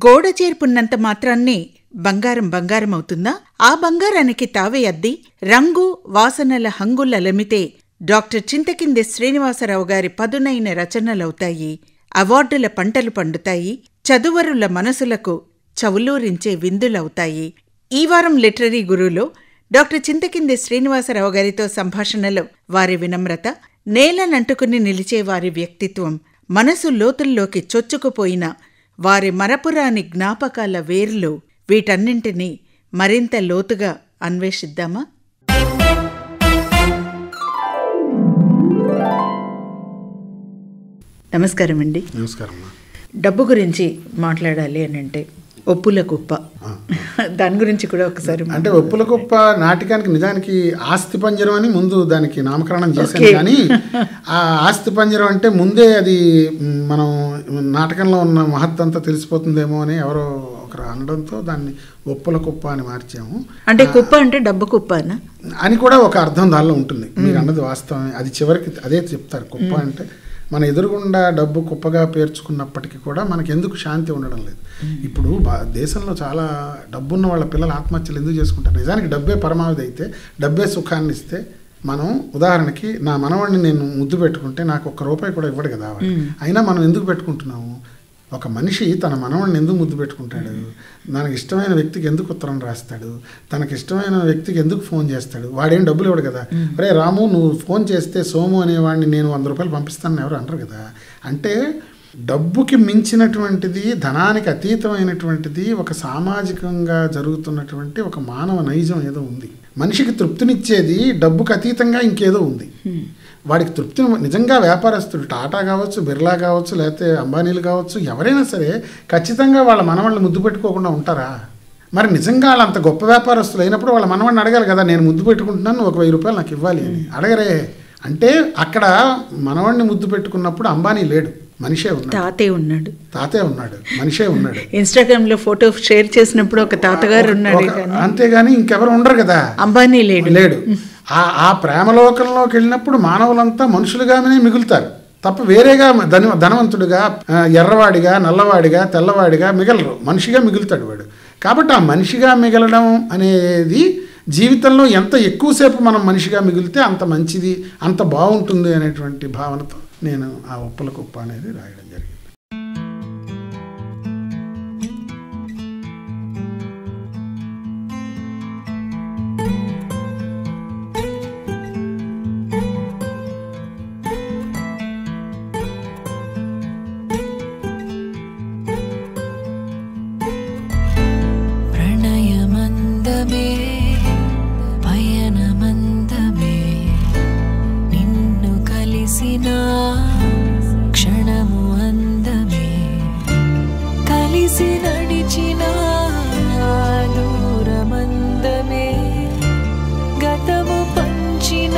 గోడ చేర్పున్నంత మాత్రాన్నే బంగారం బంగారం అవుతుందా ఆ బంగారానికి తావే అద్ది రంగు వాసనల హంగులలమితే డాక్టర్ చింతకింది శ్రీనివాసరావు గారి పదునైన రచనలవుతాయి అవార్డుల పంటలు పండుతాయి చదువరుల మనసులకు చవులూరించే విందులవుతాయి ఈ వారం లిటరరీ గురువులో డాక్టర్ చింతకింది శ్రీనివాసరావు గారితో సంభాషణలో వారి వినమ్రత నేలనంటుకుని నిలిచే వారి వ్యక్తిత్వం మనసు లోతుల్లోకి చొచ్చుకుపోయిన వారి మరపురాని జ్ఞాపకాల వేర్లు వీటన్నింటినీ మరింత లోతుగా అన్వేషిద్దామా నమస్కారం అండి నమస్కారం అమ్మా. డబ్బు గురించి మాట్లాడాలి అని అంటే ఒప్పుల కుప్ప దాని గురించి కూడా ఒకసారి మా- అంటే ఒప్పుల గొప్ప నాటకానికి నిజానికి ఆస్తి పంజరం అని ముందు దానికి నామకరణం చేశాను Okay. కానీ ఆ ఆస్తి పంజరం అంటే ముందే అది మ్, మనం నాటకంలో ఉన్న మహత్తంతా తెలిసిపోతుందేమో అని ఎవరో ఒకరు అనడంతో దాన్ని ఒప్పుల కుప్ప అని మార్చాము అంటే కుప్ప అంటే డబ్బు కుప్పనా అని కూడా ఒక అర్థం దానిలో ఉంటుంది మీరు అన్నది వాస్తవమే అది చివరికి అదే చెప్తారు కుప్ప అంటే మన ఎదురుగుండా డబ్బు కుప్పగా పేర్చుకున్నప్పటికీ కూడా మనకి ఎందుకు శాంతి ఉండడం లేదు ఇప్పుడు బా- దేశంలో చాలా డబ్బున్న వాళ్ళ పిల్లలు ఆత్మహత్యలు ఎందుకు చేసుకుంటారు నిజానికి డబ్బే పరమావధి అయితే డబ్బే సుఖాన్ని ఇస్తే మనం ఉదాహరణకి నా మనవాడిని నేను ముద్దు పెట్టుకుంటే నాకు ఒక్క రూపాయి కూడా ఇవ్వడు కదా వాడు. అయినా మనం ఎందుకు పెట్టుకుంటున్నాము ఒక మనిషి తన మనవడిని ఎందుకు ముద్దు పెట్టుకుంటాడు తనకి ఇష్టమైన వ్యక్తికి ఎందుకు ఉత్తరం రాస్తాడు తనకి ఇష్టమైన వ్యక్తికి ఎందుకు ఫోన్ చేస్తాడు వాడేం డబ్బులు ఇవ్వడు కదా రే రాము నువ్వు ఫోన్ చేస్తే సోము అనేవాడిని నేను వంద రూపాయలు పంపిస్తానని ఎవరు అనరు కదా అంటే డబ్బుకి మించినటువంటిది ధనానికి అతీతమైనటువంటిది ఒక సామాజికంగా జరుగుతున్నటువంటి ఒక మానవ నైజం ఏదో ఉంది మనిషికి తృప్తినిచ్చేది డబ్బుకి అతీతంగా ఇంకేదో ఉంది వాడికి తృప్తి నిజంగా వ్యాపారస్తుడు టాటా కావచ్చు బిర్లా కావచ్చు లేకపోతే అంబానీలు కావచ్చు ఎవరైనా సరే ఖచ్చితంగా వాళ్ళ మనవాళ్ళని ముద్దు పెట్టుకోకుండా ఉంటారా మరి నిజంగా వాళ్ళు అంత గొప్ప వ్యాపారస్తులు అయినప్పుడు వాళ్ళ మనవాడిని అడగాలి కదా నేను ముద్దు పెట్టుకుంటున్నాను నువ్వు ఒక వెయ్యి రూపాయలు నాకు ఇవ్వాలి అని అడగరే అంటే అక్కడ మనవాడిని ముద్దు పెట్టుకున్నప్పుడు అంబానీ లేడు మనిషే ఉన్నాడు తాతే ఉన్నాడు తాతే ఉన్నాడు మనిషే ఉన్నాడు ఇన్స్టాగ్రామ్ లో ఫోటో షేర్ చేసినప్పుడు ఒక తాతగారు ఉన్నాడు ఒక- కానీ అంతేగాని ఇంకెవరు ఉండరు కదా అంబానీ లేడు లేడు ఆ ఆ ప్రేమలోకంలోకి వెళ్ళినప్పుడు మానవులంతా మనుషులుగానే మిగులుతారు తప్ప వేరేగా ధన ధనవంతుడిగా ఆ, ఎర్రవాడిగా నల్లవాడిగా తెల్లవాడిగా మిగలరు మనిషిగా మిగులుతాడు వాడు కాబట్టి ఆ మనిషిగా మిగలడం అనేది జీవితంలో ఎంత ఎక్కువసేపు మనం మనిషిగా మిగిలితే అంత మంచిది అంత బాగుంటుంది అనేటువంటి భావనతో నేను ఆ ఉప్పల కుప్ప అనేది రాయడం జరిగింది ప్రణయమందమే పయనమందమే నిన్ను కలిసిన క్షణము అందమే కలిసి నడిచిన దూరమందమే గతము పంచిన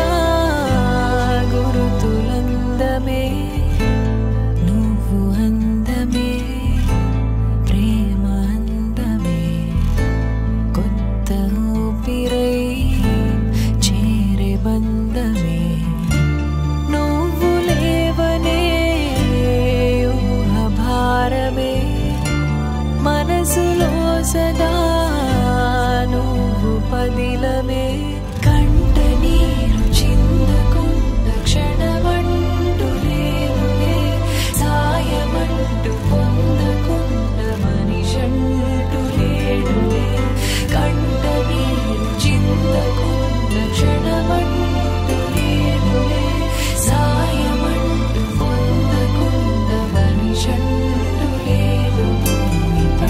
గురుతులందమే నువ్వు అందమే ప్రేమ అందమే కొత్త ఊపిరై చేరే బంధమే నువ్వు లేవనే ఊహ భారమే మనసులో సదా నువ్వు పదిలమే కంట నీరు చిందకుండా క్షణమంటూ లేనులే సాయమంటూ పొందకుండా మనిషంటూ లేడులే కంట నీరు చిందకుండా క్షణమంటూ లేనులే సాయమంటూ పొందకుండా మనిషంటూ లేదు భూమిపై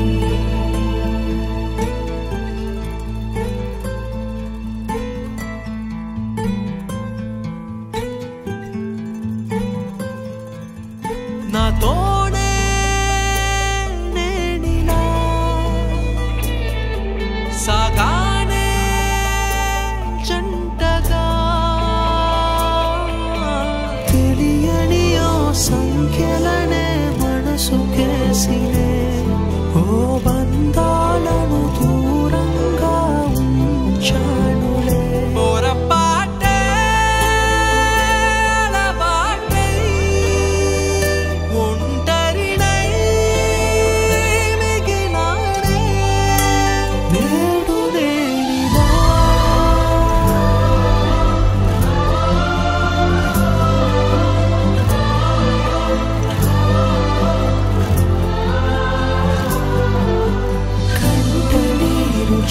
నాతోనే నేనిలా సాగానే జంటగా తెలియని ఓ సంఖ్యలనే మనసుకేసినే ఓ బంధాలను దూరంగా ఉంచానులే పొరపాటే అలవాటై ఒంటరినై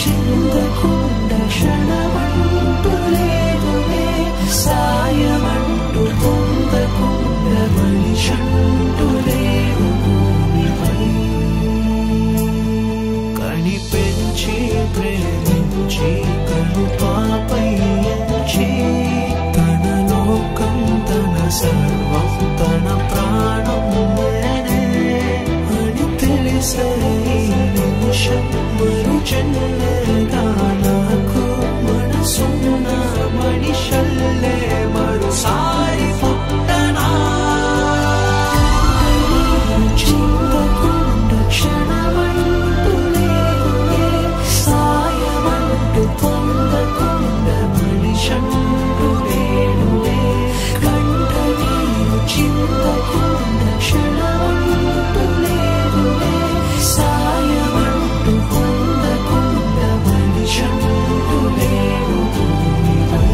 చిందకుండా క్షణమంటూ లేదులే సాయమంటూ పొందకుండా మనిషంటూ లేడు భూమిపై కనిపెంచి ప్రేమించి కను పాపై ఎంచి తన లోకం తన సర్వం తన ప్రాణం నేనే అని తెలిసే ఈ నిమిషం మరు జన్మగా నాకు మనసున్న మనిషల్లే మరుసారి పుట్టనా చింతకుండా క్షణమంటూ లేదులే సాయమంటూ పొందకుండా మనిషంటూ లేడులే కంట నీరు చింతకుండా క్షణమంటూ లేదులే సాయమంటూ పొందకుండా మనిషంటూ లేడు భూమిపై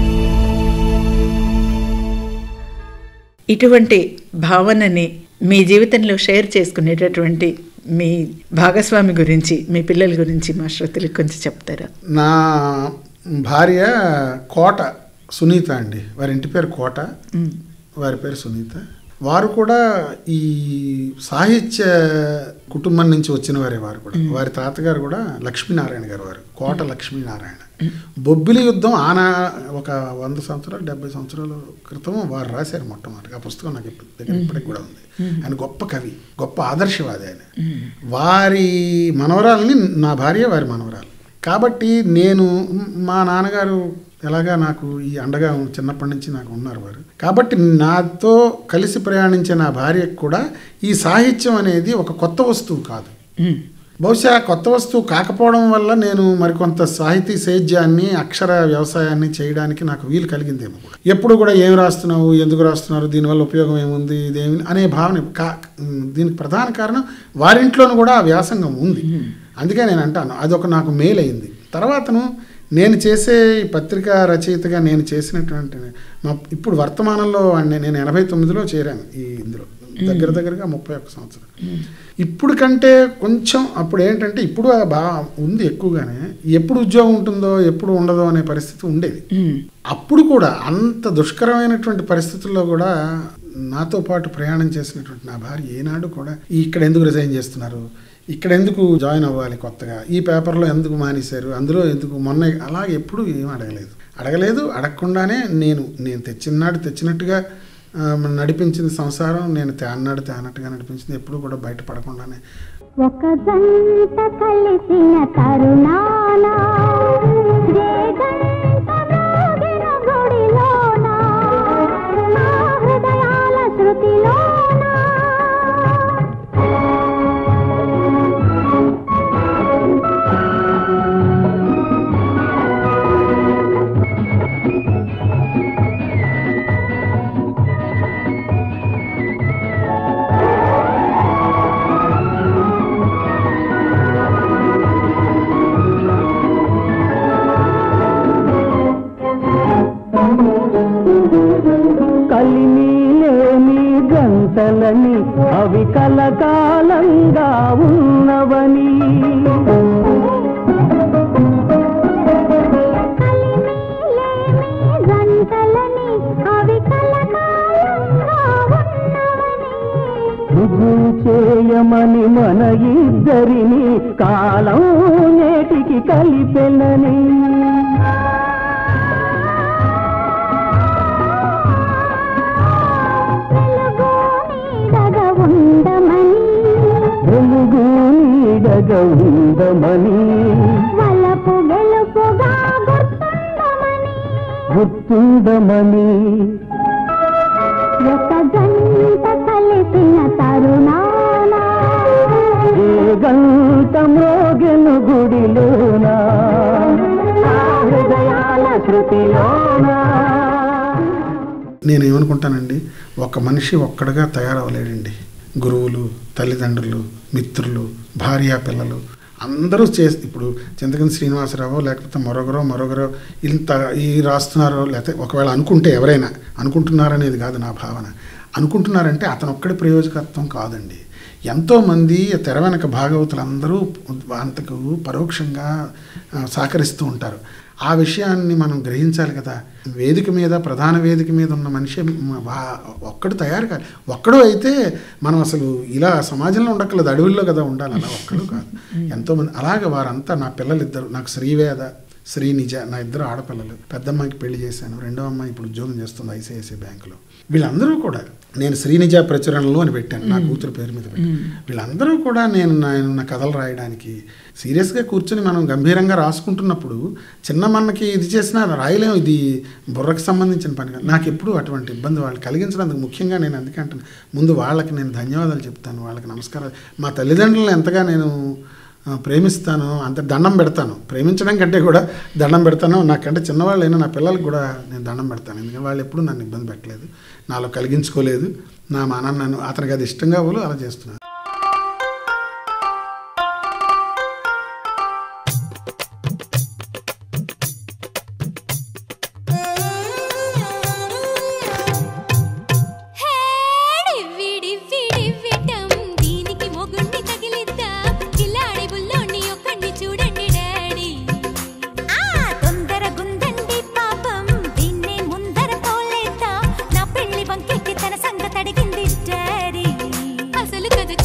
ఇటువంటి భావనని మీ జీవితంలో షేర్ చేసుకునేటటువంటి మీ భాగస్వామి గురించి మీ పిల్లల గురించి మా శ్రోతలకు కొంచెం చెప్తారా నా భార్య కోట సునీత అండి వారి ఇంటి పేరు కోట మ్. వారి పేరు సునీత వారు కూడా ఈ సాహిత్య కుటుంబం నుంచి వచ్చిన వారే వారు కూడా వారి తాతగారు కూడా లక్ష్మీనారాయణ గారు వారు కోట లక్ష్మీనారాయణ బొబ్బిలి యుద్ధం ఆనా ఒక వంద సంవత్సరాలు డెబ్బై సంవత్సరాల క్రితం వారు రాశారు మొట్టమొదటి ఆ పుస్తకం నాకు ఇప్పుడు దగ్గర ఇప్పటికి కూడా ఉంది ఆయన గొప్ప కవి గొప్ప ఆదర్శవాది ఆయన వారి మనవరాలని నా భార్య వారి మనవరాలు కాబట్టి నేను మా నాన్నగారు ఎలాగా నాకు ఈ అండగా చిన్నప్పటి నుంచి నాకు ఉన్నారు వారు కాబట్టి నాతో కలిసి ప్రయాణించే నా భార్యకు కూడా ఈ సాహిత్యం అనేది ఒక కొత్త వస్తువు కాదు మ్. బహుశా కొత్త వస్తువు కాకపోవడం వల్ల నేను మరికొంత సాహితీ సేద్యాన్ని అక్షర వ్యవసాయాన్ని చేయడానికి నాకు వీలు కలిగిందేమో కూడా ఎప్పుడు కూడా ఏం రాస్తున్నావు ఎందుకు రాస్తున్నారు దీనివల్ల ఉపయోగం ఏముంది ఇదేమి అనే భావన కా దీనికి ప్రధాన కారణం వారింట్లోనూ కూడా ఆ వ్యాసంగం ఉంది అందుకే నేను అంటాను అదొక నాకు మేలు అయింది తర్వాతను నేను చేసే ఈ పత్రికా రచయితగా నేను చేసినటువంటి మా ఇప్పుడు వర్తమానంలో అన్ని- నేను ఎనభై తొమ్మిదిలో చేరాను ఈ ఇందులో దగ్గర దగ్గరగా ముప్పై ఒక్క సంవత్సరం ఇప్పుడు కంటే కొంచెం అప్పుడు ఏంటంటే ఇప్పుడు బాగా ఉంది ఎక్కువగానే ఎప్పుడు ఉద్యోగం ఉంటుందో ఎప్పుడు ఉండదో అనే పరిస్థితి ఉండేది మ్. అప్పుడు కూడా అంత దుష్కరమైనటువంటి పరిస్థితుల్లో కూడా నాతో పాటు ప్రయాణం చేసినటువంటి నా భార్య ఏనాడు కూడా ఇక్కడ ఎందుకు రిజైన్ చేస్తున్నారు ఇక్కడ ఎందుకు జాయిన్ అవ్వాలి కొత్తగా ఈ పేపర్లో ఎందుకు మానేశారు అందులో ఎందుకు మొన్న అలాగే ఎప్పుడు ఏం అడగలేదు అడగలేదు అడగకుండానే నేను నేను తెచ్చినాడు తెచ్చినట్టుగా ఆ, నడిపించింది సంసారం నేను తేన్నాడు తేనట్టుగా నడిపించింది ఎప్పుడు కూడా బయటపడకుండానే ఒక జంట కలిసిన తరుణాన జేగంట మ్రోగిన గుడిలోన నా హృదయాల శృతిలోన కలిమిలేని గంటలని అవి కలకాలంగా ఉన్నవని కలిమిలేని గంటలని అవి కలకాలంగా ఉన్నవని రుజువు చేయమని మన ఇద్దరిని కాలం నేటికి కలిపెనని వెలుగు నీడగా ఉండమని వెలుగు నీడగా ఉందమని వలపు గెలుపుగా గుర్తుండమని గుర్తుందమని ఒక జంట కలిసిన తరుణాన ఏ గంట మ్రోగెను గుడిలోనా ఆ హృదయాల శృతిలోనా నేను ఏమనుకుంటానండి ఒక మనిషి ఒక్కడుగా తయారవ్వలేడండి గురువులు తల్లిదండ్రులు మిత్రులు భార్య పిల్లలు అందరూ చేసి ఇప్పుడు చింతకింది శ్రీనివాసరావు లేకపోతే మరొకరో మరొకరో ఇంత ఈ రాస్తున్నారో లేకపోతే ఒకవేళ అనుకుంటే ఎవరైనా అనుకుంటున్నారనేది కాదు నా భావన అనుకుంటున్నారంటే అతను ఒక్కడి ప్రయోజకత్వం కాదండి ఎంతోమంది తెర వెనక భాగవతులందరూ అంతకు పరోక్షంగా ఆ, సహకరిస్తూ ఉంటారు ఆ విషయాన్ని మనం గ్రహించాలి కదా వేదిక మీద ప్రధాన వేదిక మీద ఉన్న మనిషి మ- వా- ఒక్కడు తయారు కాదు ఒక్కడు అయితే మనం అసలు ఇలా సమాజంలో ఉండక్కర్లేదు అడవుల్లో కదా ఉండాలి అలా ఒక్కడు కాదు ఎంతోమంది అలాగే వారంతా నా పిల్లలు ఇద్దరు నాకు శ్రీవేద శ్రీనిజ నా ఇద్దరు ఆడపిల్లలు పెద్దమ్మాయికి పెళ్లి చేశాను రెండో అమ్మాయి ఇప్పుడు ఉద్యోగం చేస్తుంది ఐసిఐసిఐ బ్యాంకులో వీళ్ళందరూ కూడా నేను శ్రీనిజ ప్రచురణలో అని పెట్టాను నా కూతురు పేరు మీద పెట్టాను వీళ్ళందరూ కూడా నేను నేను నా కథలు రాయడానికి సీరియస్గా కూర్చొని మనం గంభీరంగా రాసుకుంటున్నప్పుడు చిన్న మన్నకి ఇది చేసినా రాయలేం ఇది బుర్రకు సంబంధించిన పని కాదు నాకు ఎప్పుడు అటువంటి ఇబ్బంది వాళ్ళు కలిగించినందుకు ముఖ్యంగా నేను అందుకే అంటున్నాను ముందు వాళ్ళకి నేను ధన్యవాదాలు చెప్తాను వాళ్ళకి నమస్కారాలు మా తల్లిదండ్రులను ఎంతగా నేను ఆ, ప్రేమిస్తాను అంత దండం పెడతాను ప్రేమించడం కంటే కూడా దండం పెడతాను నాకంటే చిన్నవాళ్ళైనా నా పిల్లలకు కూడా నేను దండం పెడతాను ఎందుకంటే వాళ్ళు ఎప్పుడూ నన్ను ఇబ్బంది పెట్టలేదు నాలో కలిగించుకోలేదు నా మా నాన్న నన్ను అతనికి అది ఇష్టంగా వాళ్ళు అలా చేస్తున్నాను డివ్విడివ్విడివ్విటం, దీనికి మొగుణ్ణి తగిలిద్దాం. కిలాడి బుల్లోని ఒక్కణ్ణి చూడండి డాడీ. ఆ, తొందరగుందండి పాపం, దీన్నే ముందర తోలేద్దాం. నా పెళ్లి వంకెక్కి తన సంగతి అడిగింది డాడీ. అసలు కథ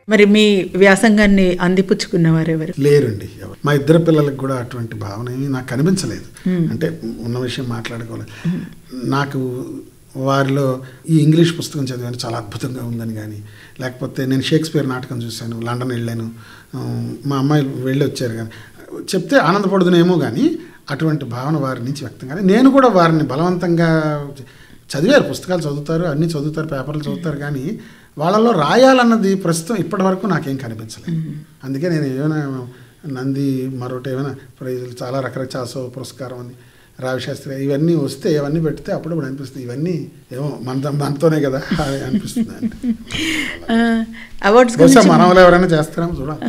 మరి మీ వ్యాసంగాన్ని అందిపుచ్చుకున్నవారు ఎవరు లేరండి ఎవరు మా ఇద్దరు పిల్లలకు కూడా అటువంటి భావన ఏమీ నాకు కనిపించలేదు అంటే ఉన్న విషయం మాట్లాడుకోలేదు నాకు వారిలో ఈ ఇంగ్లీష్ పుస్తకం చదివాను చాలా అద్భుతంగా ఉందని కానీ లేకపోతే నేను షేక్స్పియర్ నాటకం చూశాను లండన్ వెళ్ళాను ఆ, మా అమ్మాయిలు వెళ్ళి వచ్చారు కానీ చెప్తే ఆనందపడుదునేమో కానీ అటువంటి భావన వారి నుంచి వ్యక్తం కానీ నేను కూడా వారిని బలవంతంగా చదివారు పుస్తకాలు చదువుతారు అన్నీ చదువుతారు పేపర్లు చదువుతారు కానీ వాళ్ళలో రాయాలన్నది ప్రస్తుతం ఇప్పటి వరకు నాకేం కనిపించలేదు అందుకే నేను ఏమైనా నంది మరొకటి ఏమైనా ప్రైజులు చాలా రకరకాల సో పురస్కారం అని రావిశాస్త్రి ఇవన్నీ వస్తే ఇవన్నీ పెడితే అప్పుడప్పుడు అనిపిస్తుంది ఇవన్నీ ఏమో మన మనతోనే కదా అని అనిపిస్తుంది అంటే అవార్డ్స్ బహుశా గురించి మన వాళ్ళు ఎవరైనా చేస్తారేమో చూడాలి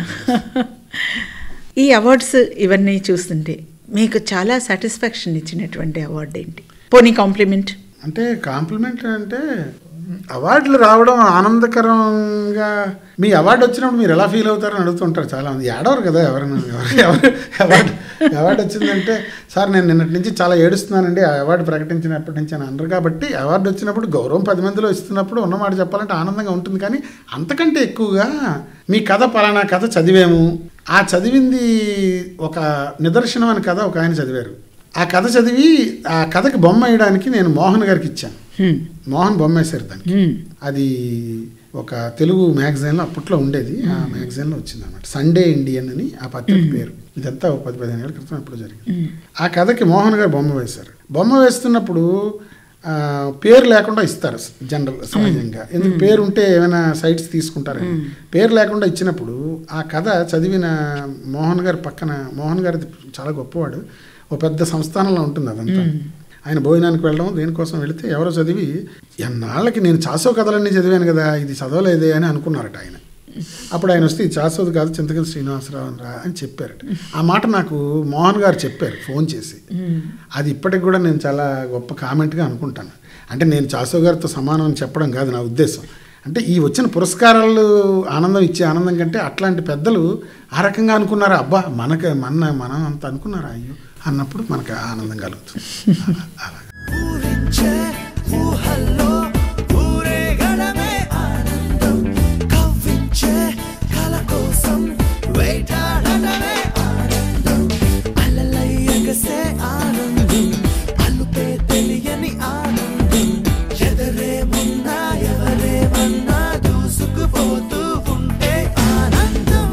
ఈ అవార్డ్స్ ఇవన్నీ చూస్తుంటే మీకు చాలా సాటిస్ఫాక్షన్ ఇచ్చినటువంటి అవార్డు ఏంటి పోనీ కాంప్లిమెంట్ అంటే కాంప్లిమెంట్ అంటే అవార్డులు రావడం ఆనందకరంగా మీ అవార్డు వచ్చినప్పుడు మీరు ఎలా ఫీల్ అవుతారని అడుగుతుంటారు చాలా మంది ఏడవరు కదా ఎవరైనా ఎవరు ఎవరు అవార్డు అవార్డు వచ్చిందంటే సార్ నేను నిన్నటి నుంచి చాలా ఏడుస్తున్నానండి ఆ అవార్డు ప్రకటించినప్పటి నుంచి అని అనరు కాబట్టి అవార్డు వచ్చినప్పుడు గౌరవం పది మందిలో ఇస్తున్నప్పుడు ఉన్నమాట చెప్పాలంటే ఆనందంగా ఉంటుంది కానీ అంతకంటే ఎక్కువగా మీ కథ పలానా కథ చదివాము ఆ చదివింది ఒక నిదర్శనం అని కథ ఒక ఆయన చదివారు ఆ కథ చదివి ఆ కథకి బొమ్మ వేయడానికి నేను మోహన్ గారికి ఇచ్చాను మోహన్ బొమ్మ వేశారు దానికి అది ఒక తెలుగు మ్యాగజైన్లో అప్పట్లో ఉండేది ఆ మ్యాగజైన్లో వచ్చింది అనమాట సండే ఇండియన్ అని ఆ పత్రిక పేరు ఇదంతా ఒక పది పదిహేను ఏళ్ళ క్రితం ఎప్పుడు జరిగింది ఆ కథకి మోహన్ గారు బొమ్మ వేశారు బొమ్మ వేస్తున్నప్పుడు ఆ, పేరు లేకుండా ఇస్తారు జనరల్ సహజంగా ఎందుకు పేరు ఉంటే ఏమైనా సైట్స్ తీసుకుంటారని పేరు లేకుండా ఇచ్చినప్పుడు ఆ కథ చదివిన మోహన్ గారి పక్కన మోహన్ గారిది చాలా గొప్పవాడు ఓ పెద్ద సంస్థానంలో ఉంటుంది అదంతా ఆయన భోజనానికి వెళ్ళడం దేనికోసం వెళితే ఎవరో చదివి ఎన్నాళ్ళకి నేను చాసో కథలన్నీ చదివాను కదా ఇది చదవలేదే అని అనుకున్నారట ఆయన అప్పుడు ఆయన వస్తే ఇది చాసోది కాదు చింతకల్ శ్రీనివాసరావు అని రా అని చెప్పారట ఆ మాట నాకు మోహన్ గారు చెప్పారు ఫోన్ చేసి అది ఇప్పటికి కూడా నేను చాలా గొప్ప కామెంట్గా అనుకుంటాను అంటే నేను చాసో గారితో సమానం అని చెప్పడం కాదు నా ఉద్దేశం అంటే ఈ వచ్చిన పురస్కారాలు ఆనందం ఇచ్చే ఆనందం కంటే అట్లాంటి పెద్దలు ఆ రకంగా అనుకున్నారా అబ్బా మనకు మన మనం అంత అనుకున్నారా అయ్యో అన్నప్పుడు మనకు ఆనందం కలుగుతుంది అలా- అలా ఊరించే ఊహల్లో ఊరేగడమే ఆనందం కవ్వించే కల కోసం వేటాడడమే ఆనందం అలలై ఎగసే ఆనందం అల్లుపే తెలియని ఆనందం ఎదరేమున్నా ఎవరేమన్నా దూసుకుపోతూ ఉంటే ఆనందం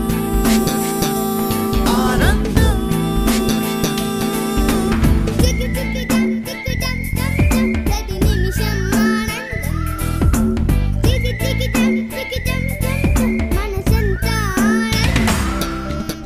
ఆనందం చిక్కి చిక్కి జం చిక్కి జం జం జం ప్రతి నిమిషం ఆనందం చిక్కి చిక్కి జం చిక్కి జం జం జం మనసంతా ఆనందం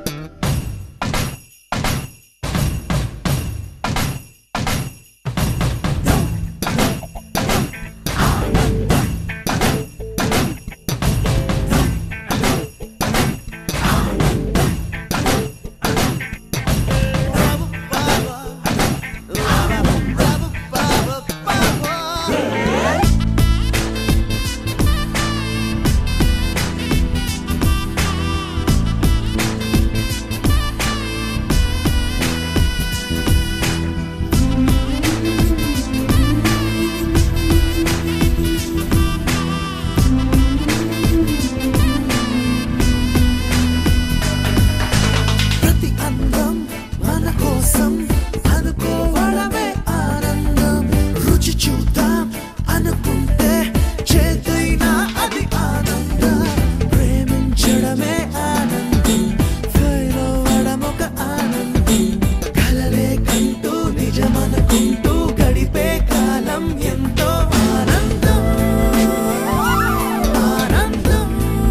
ప్రతి అందం మన కోసం అనుకోవడమే ఆనందం రుచి చూద్దాం అనుకుంటే చేతైనా అది ఆనందం ప్రేమించడమే ఆనందం ఫెయిల్ అవ్వడం ఒక ఆనందం కలలే కంటూ నిజమనుకుంటూ గడిపే కాలం ఎంతో ఆనందం ఆనందం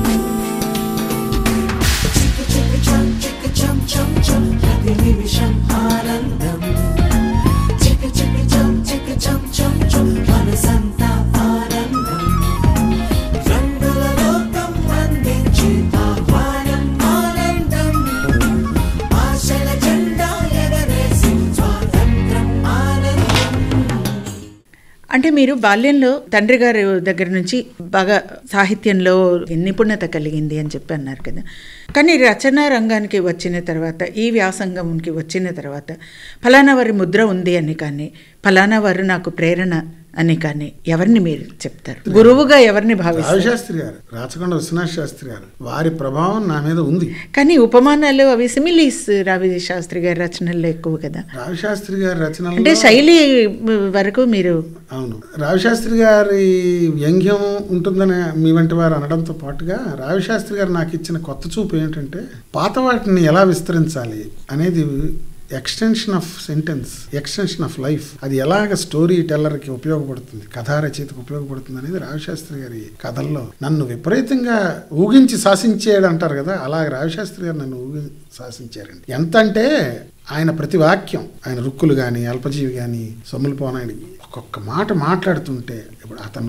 చిక్కు చిక్కు చం చిక్కు చం చం చం ప్రతి నిమిషం ఆనందం చిక్కు చిక్కు చం చిక్కు చం చం చం మనసంతా ఆనందం రంగుల లోకం అందించి ఆహ్వానం ఆనందం ఆశల జెండా ఎగరేసి స్వాతంత్రం ఆనందం అంటే మీరు బాల్యంలో తండ్రి గారి దగ్గర నుంచి బాగా సాహిత్యంలో నిపుణత కలిగింది అని చెప్పి అన్నారు కదా కానీ రచనా రంగానికి వచ్చిన తర్వాత ఈ వ్యాసంగంకి వచ్చిన తర్వాత ఫలానా వారి ముద్ర ఉంది అని కానీ ఫలానా వారు నాకు ప్రేరణ అని కానీ ఎవరిని మీరు చెప్తారు గురువుగా ఎవరిని భావిస్తారు రావిశాస్త్రి గారు రాచకొండ విశ్వనాథ్ శాస్త్రి గారు వారి ప్రభావం నా మీద ఉంది కానీ ఉపమానాలు అవి సిమిలీస్ రవి శాస్త్రి గారి రచనల్లో ఎక్కువ కదా రావిశాస్త్రి గారి అంటే రచనల్లో శైలి వరకు మీరు అవును రావిశాస్త్రి గారి వ్యంగ్యం ఉంటుందని మీ వంటి వారు అనడంతో పాటుగా రావిశాస్త్రి గారు నాకు ఇచ్చిన కొత్త చూపు ఏంటంటే పాత వాటిని ఎలా విస్తరించాలి అనేది extension of sentence extension of life అది ఎలాగ స్టోరీ టెల్లర్కి ఉపయోగపడుతుంది కథా రచయితకు ఉపయోగపడుతుంది అనేది రావిశాస్త్రి గారి కథల్లో నన్ను విపరీతంగా ఊగించి శాసించేయడు అంటారు కదా అలాగే రావిశాస్త్రి గారు నన్ను ఊగి శాసించారండి ఎంత అంటే ఆయన ప్రతి వాక్యం ఆయన రుక్కులు కానీ అల్పజీవి కానీ సొమ్ములు పోనాయుడు ఒక్కొక్క మాట మాట్లాడుతుంటే ఇప్పుడు అతను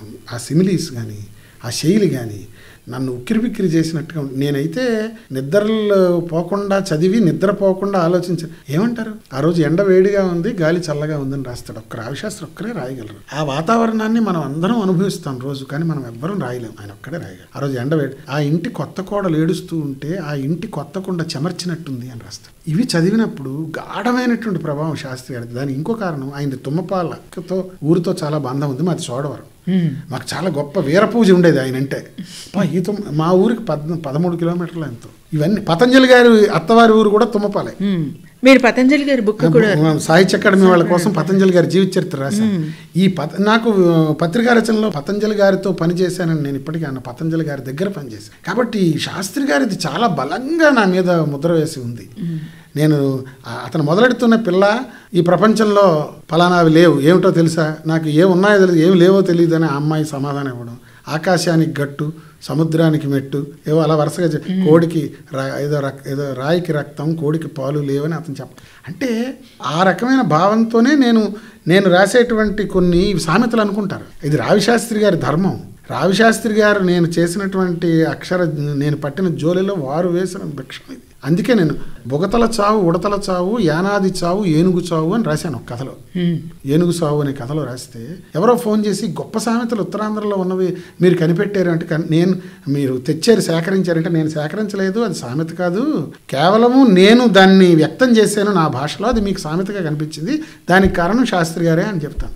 ఆ సిమిలీస్ కానీ ఆ శైలి కానీ నన్ను ఉక్కిరి బిక్కిరి చేసినట్టుగా ఉంది. నేనైతే నిద్రలు పోకుండా చదివి నిద్ర పోకుండా ఆలోచించ ఏమంటారు ఆ రోజు ఎండ వేడిగా ఉంది గాలి చల్లగా ఉందని రాస్తాడు ఒక్క రావిశాస్త్రి ఒక్కరే రాయగలరు ఆ వాతావరణాన్ని మనం అందరం అనుభవిస్తాం రోజు కానీ మనం ఎవ్వరం రాయలేం ఆయన ఒక్కడే రాయగలరు ఆ రోజు ఎండ వేడి ఆ ఇంటి కొత్త కోడలు ఏడుస్తూ ఉంటే ఆ ఇంటి కొత్త కుండ చెమర్చినట్టుంది అని రాస్తాడు ఇవి చదివినప్పుడు గాఢమైనటువంటి ప్రభావం శాస్త్రి గారి దానికి ఇంకో కారణం ఆయన తుమ్మపాలతో ఊరితో చాలా బంధం ఉంది మాది చోడవరం మాకు చాలా గొప్ప వీరపూజ ఉండేది ఆయన అంటే అబ్బా, ఈ తుమ్మ మా ఊరికి పద్ పదమూడు కిలోమీటర్లు ఎంతో ఇవన్నీ పతంజలి గారి అత్తవారి ఊరు కూడా తుమ్మపాలే మ్మ్. మీరు పతంజలి గారి బుక్ కూడా మా సాహిత్య అకాడమీ వాళ్ళ కోసం పతంజలి గారి జీవిత చరిత్ర రాశాను ఈ పత నాకు ఆ, పత్రికా రచనలో పతంజలి గారితో పనిచేశానని నేను ఇప్పటికీ అన్న పతంజలి గారి దగ్గర పనిచేశాను కాబట్టి శాస్త్రి గారిది చాలా బలంగా నా మీద ముద్ర వేసి ఉంది నేను ఆ- అతను మొదలెడుతున్న పిల్ల ఈ ప్రపంచంలో ఫలానావి లేవు ఏమిటో తెలుసా నాకు ఏమి ఉన్నాయో తెలియదు ఏమి లేవో తెలియదు అని ఆ అమ్మాయి సమాధానం ఇవ్వడం ఆకాశానికి గట్టు సముద్రానికి మెట్టు ఏవో అలా వరుసగా చె- కోడికి రా- ఏదో రక్ ఏదో రాయికి రక్తం కోడికి పాలు లేవని అతను చెప్ప అంటే ఆ రకమైన భావంతోనే నేను నేను రాసేటువంటి కొన్ని సామెతలు అనుకుంటారు ఇది రావిశాస్త్రి గారి ధర్మం రావిశాస్త్రి గారు నేను చేసినటువంటి అక్షర నేను పట్టిన జోలిలో వారు వేసిన భిక్షం ఇది అందుకే నేను బుగతల చావు ఉడతల చావు యానాది చావు ఏనుగు చావు అని రాశాను ఒక కథలో ఏనుగు సావు అనే కథలో రాస్తే ఎవరో ఫోన్ చేసి గొప్ప సామెతలు ఉత్తరాంధ్రలో ఉన్నవి మీరు కనిపెట్టారు అంటే కన్- నేను మీరు తెచ్చారు సేకరించారంటే నేను సేకరించలేదు అది సామెత కాదు కేవలము నేను దాన్ని వ్యక్తం చేశాను నా భాషలో అది మీకు సామెతగా కనిపించింది దానికి కారణం శాస్త్రి గారే అని చెప్తాను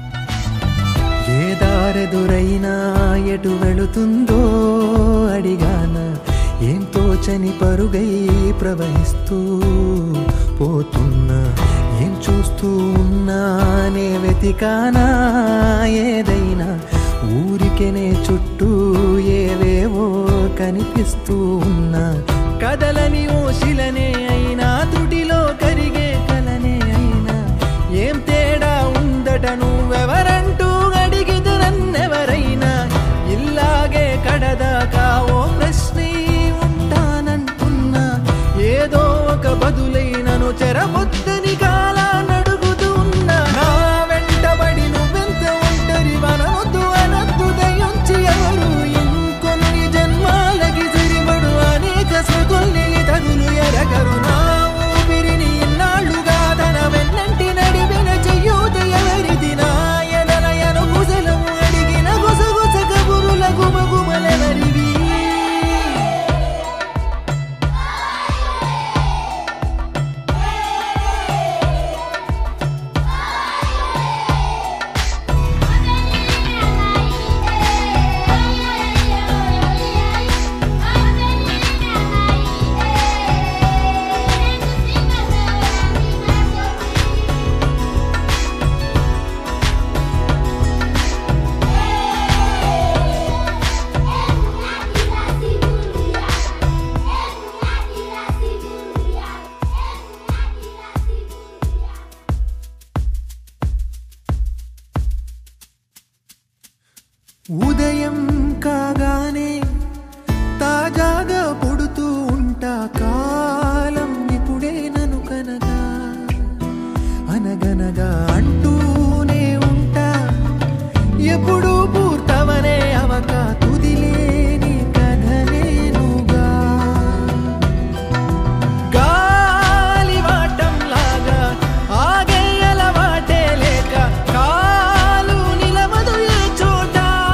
ఏ దారెదురైనా ఎటు వెళుతుందో అడిగాన ఏం తోచని పరుగై ప్రవహిస్తూ పోతున్నా ఏం చూస్తూ ఉన్నానే వెతికానా ఏదైనా ఊరికెనే చుట్టూ ఏవేవో కనిపిస్తూ ఉన్నా కదలని ఓశిలనే అయినా తుడిలో కరిగే కలనే అయినా ఏం తేడా ఉందట నువ్వెవరంటూ అడిగిదు నన్నెవరైనా ఇల్లాగే కడదాకా ఓ ప్రశ్నే ఉంటానంటున్నా ఏదో ఒక బదులైనను చెరబొద్దని కాలా నడుగుతూ ఉన్నా నా వెంటబడి నువ్వెంత ఒంటరి వనవద్దు అనద్దు దయించి ఎవరు ఇంకొన్ని జన్మాలకి సిరిబడు అనేక స్మృతుల్ని తగులు ఎరగరు నా ఊపిరిని ఇన్నాళ్ళుగా తన వెన్నంటి నడిపిన చెయ్యూత ఎవరిది నాయనయను కుశలము అడిగిన గుసగుస కబురుల గుమగుమలెవరివి ఉదయం కాగానే తాజాగా పుడుతూ ఉంటా కాలం ఇప్పుడే నను కనగా అనగనగా అంటూనే ఉంటా ఎప్పుడు పూర్తవనే అవక తుదిలేని కథలేనుగా గాలివాటంలాగా ఆగే అలవాటే లేక కాలు నిలవదు ఏ చోట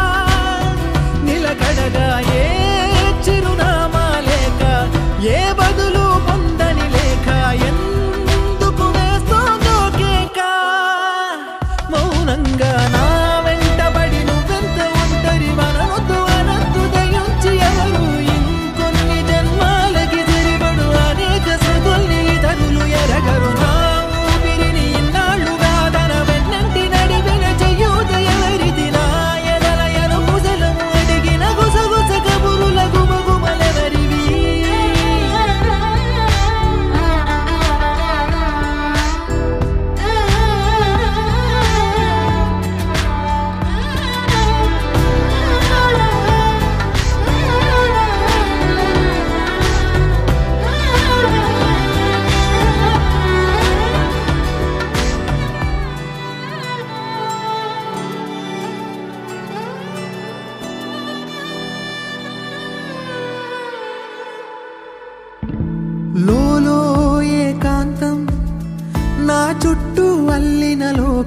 నిలకడగా ఏ చిరునామా లేక ఏ బదులు పొందని లేక ఎందుకు వేస్తోందో కేక మౌనంగా నా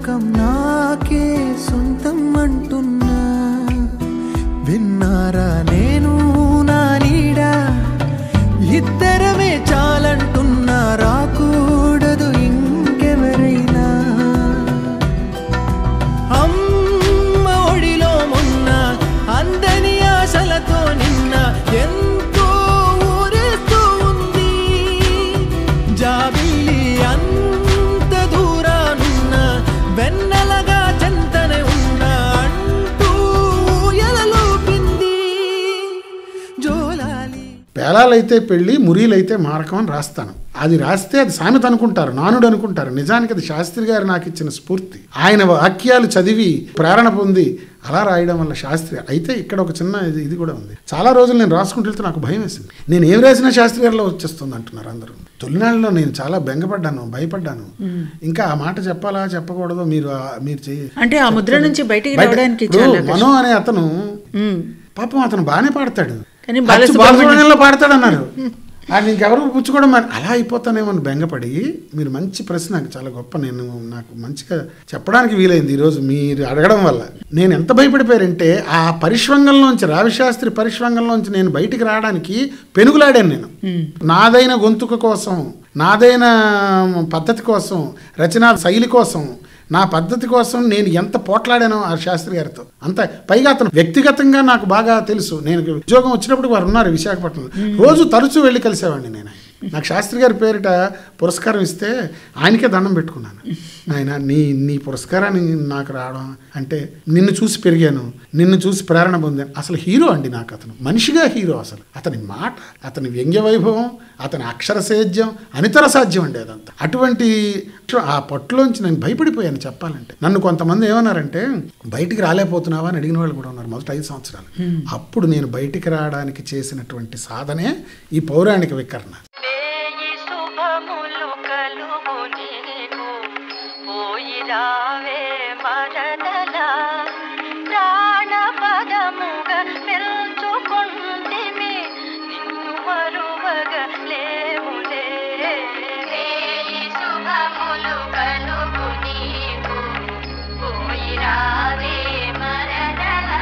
లోకం నాకే సొంతం అంటున్నా విన్నారా నేను నా నీడ ఇద్దరమే చాలంటున్నా రాకూడదు ఇంకెవరైనా అమ్మ ఒడిలో మొన్న అందని ఆశలతో నిన్న ఎంతో ఊరేస్తూ ఉంది జాబిల్లి అంత దూరానున్న వెన్నెలగా చెంతనే ఉన్న అంటూ ఎలలోపింది జోలాలి పేలాలైతే పెళ్ళి మురీలైతే మారకం అని రాస్తాను అది రాస్తే అది సామెత అనుకుంటారు నానుడు అనుకుంటారు నిజానికి అది శాస్త్రి గారు నాకు ఇచ్చిన స్ఫూర్తి ఆయన వాక్యాలు చదివి ప్రేరణ పొంది అలా రాయడం వల్ల శాస్త్రి అయితే ఇక్కడ ఒక చిన్న ఇది ఇది కూడా ఉంది చాలా రోజులు నేను రాసుకుంటూ వెళ్తే నాకు భయం వేసింది నేను ఏం రాసినా శాస్త్రి గారిలో వచ్చేస్తుంది అంటున్నారు అందరూ తొలినాళ్ళలో నేను చాలా బెంగపడ్డాను భయపడ్డాను ఇంకా ఆ మాట చెప్పాలా చెప్పకూడదో మీరు ఆ- మీరు చేయ అంటే ఆ ముద్ర నుంచి బయటికి బయట- రావడానికి ఇప్పుడు చాలా కష్టం. మనో అనే అతను ఉమ్. పాపం అతను బాగానే పాడతాడు కానీ అచ్చు బాలసుబ్రహ్మణ్యం- బాలసుబ్రహ్మణ్యంలో పాడతాడు అన్నారు అది ఇంకెవరు పుచ్చుకోవడం మరి అలా అయిపోతానేమో అని బెంగపడి మీరు మంచి ప్రశ్న నాకు చాలా గొప్ప నేను నాకు మంచిగా చెప్పడానికి వీలైంది ఈరోజు మీరు అడగడం వల్ల నేను ఎంత భయపడిపోయారంటే ఆ పరిష్వంగంలోంచి రావిశాస్త్రి పరిష్వంగంలోంచి నేను బయటికి రావడానికి పెనుగులాడాను నేను నాదైన గొంతుక కోసం నాదైన పద్ధతి కోసం రచనా శైలి కోసం నా పద్ధతి కోసం నేను ఎంత పోట్లాడానో ఆ శాస్త్రి గారితో అంత పైగా అతను వ్యక్తిగతంగా నాకు బాగా తెలుసు నేను ఉద్యోగం వచ్చినప్పుడు వారు ఉన్నారు విశాఖపట్నంలో రోజు తరచూ వెళ్ళి కలిసేవాడిని నేను నాకు శాస్త్రి గారి పేరిట పురస్కారం ఇస్తే ఆయనకే దండం పెట్టుకున్నాను ఆయన నీ నీ పురస్కారాన్ని నాకు రావడం అంటే నిన్ను చూసి పెరిగాను నిన్ను చూసి ప్రేరణ పొందాను అసలు హీరో అండి నాకు అతను మనిషిగా హీరో అసలు అతని మాట అతని వ్యంగ్య వైభవం అతని అక్షర సేద్యం అనితర సాధ్యం అండి అదంతా అటువంటి ఆ పట్టులోంచి నేను భయపడిపోయాను చెప్పాలంటే నన్ను కొంతమంది ఏమన్నారంటే బయటికి రాలేకపోతున్నావా అని అడిగిన వాళ్ళు కూడా ఉన్నారు మొదటి ఐదు సంవత్సరాలు అప్పుడు నేను బయటికి రావడానికి చేసినటువంటి సాధనే ఈ పౌరాణిక వికరణ వేయి శుభములు కలుగు నీకు పోయి రావే మరదలా ప్రాణ పదముగా మెల్చుకుంటిమి నిన్ను మరువగ లేములే వేయి శుభములు కలుగు నీకు పోయి రావే మరదలా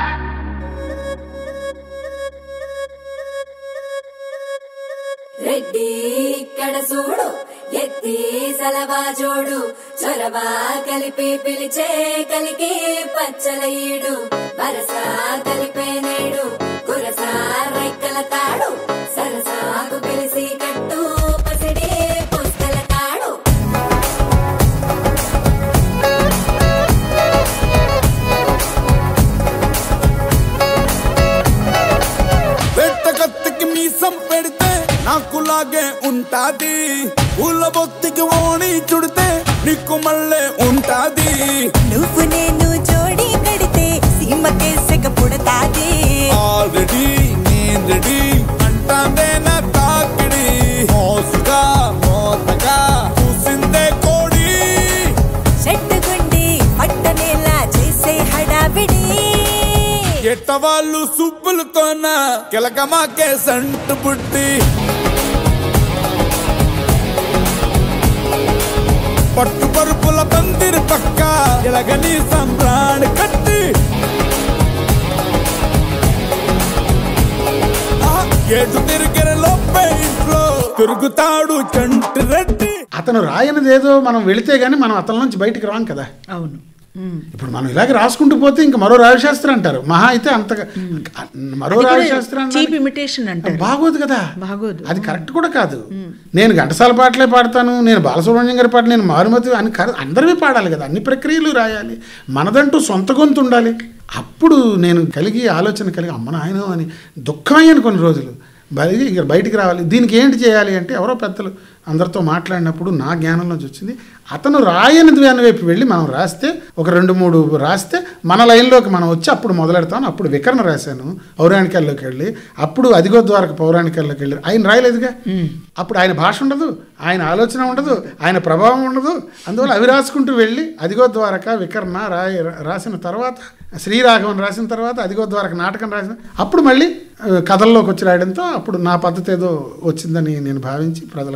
రెడ్డి ఇక్కడ చూడు ఎత్తి సలవా జోడు చొరవ కలిపి పిలిచే కలికి పచ్చల ఈడు వరస కలిపే నేడు కురస రెక్కల తాడు సరసాకు పిలిసి కట్టు పసిడి పుస్తల తాడు పెట్ట కత్తికి మీసం పెడితే నాకు లాగే ఉంటాది పూల బొత్తికి ఓణి చుడితే నీకు మళ్ళీ ఉంటాది నువ్వు నేను జోడి కడితే సీమకే సెగ పుడతాది ఆల్రెడీ నేను రెడీ అంటాందే నా తాకిడి మోసుగా మోతగా చూసిందే కోడి చెట్టుగుండి పట్టనేలా చేసే హడావిడి ఎట్ట వాళ్ళు సుబ్బులతోన కిలకమాకే సంటు పుట్టి పట్టు పరుపుల పందిరి పక్క ఇలగని సంబ్రాణి కట్టి ఆ, ఏటు తిరిగిన లోపే ఇంట్లో తిరుగుతాడు చంటి రెడ్డి అతను రాయనిదేదో మనం వెళితే గానీ మనం అతని నుంచి బయటికి రాం కదా అవును ఉమ్. ఇప్పుడు మనం ఇలాగే రాసుకుంటూ పోతే ఇంకా మరో రావిశాస్త్రి అంటారు మహా అయితే అంతగా మరో అది కూడా రావిశాస్త్రి cheap అనడానికి- imitation అంటారు. బాగోదు కదా బాగోదు. అది కరెక్ట్ కూడా కాదు నేను ఘంటసాల పాటలే పాడతాను నేను బాలసుబ్రహ్మణ్యం గారి పాటలు నేను మారుమతి అని కర- అందరివి పాడాలి కదా అన్ని ప్రక్రియలు రాయాలి మనదంటూ సొంత గొంతు ఉండాలి అప్పుడు నేను కలిగి ఆలోచన కలిగి అమ్మ నాయన అని దుఃఖమయ్యాను కొన్ని రోజులు బయటికి ఇక బయటికి రావాలి దీనికి ఏంటి చేయాలి అంటే ఎవరో పెద్దలు అందరితో మాట్లాడినప్పుడు నా జ్ఞానంలోంచి వచ్చింది అతను రాయనిది అని వైపు వెళ్ళి మనం రాస్తే ఒక రెండు మూడు రాస్తే మన లైన్లోకి మనం వచ్చి అప్పుడు మొదలెడతాం అప్పుడు వికరణ రాశాను పౌరాణికాల్లోకి వెళ్ళి అప్పుడు అదిగో ద్వారకు పౌరాణికాల్లోకి వెళ్ళి ఆయన రాయలేదుగా అప్పుడు ఆయన భాష ఉండదు ఆయన ఆలోచన ఉండదు ఆయన ప్రభావం ఉండదు అందువల్ల అవి రాసుకుంటూ వెళ్ళి అదిగో ద్వారక వికరణ రాయ రాసిన తర్వాత శ్రీరాఘవన్ రాసిన తర్వాత అదిగో ద్వారక నాటకం రాసిన అప్పుడు మళ్ళీ ఆ, కథల్లోకి వచ్చి రాయడంతో అప్పుడు నా పద్ధతి ఏదో వచ్చిందని నేను భావించి ప్రజలు కూడా భావించి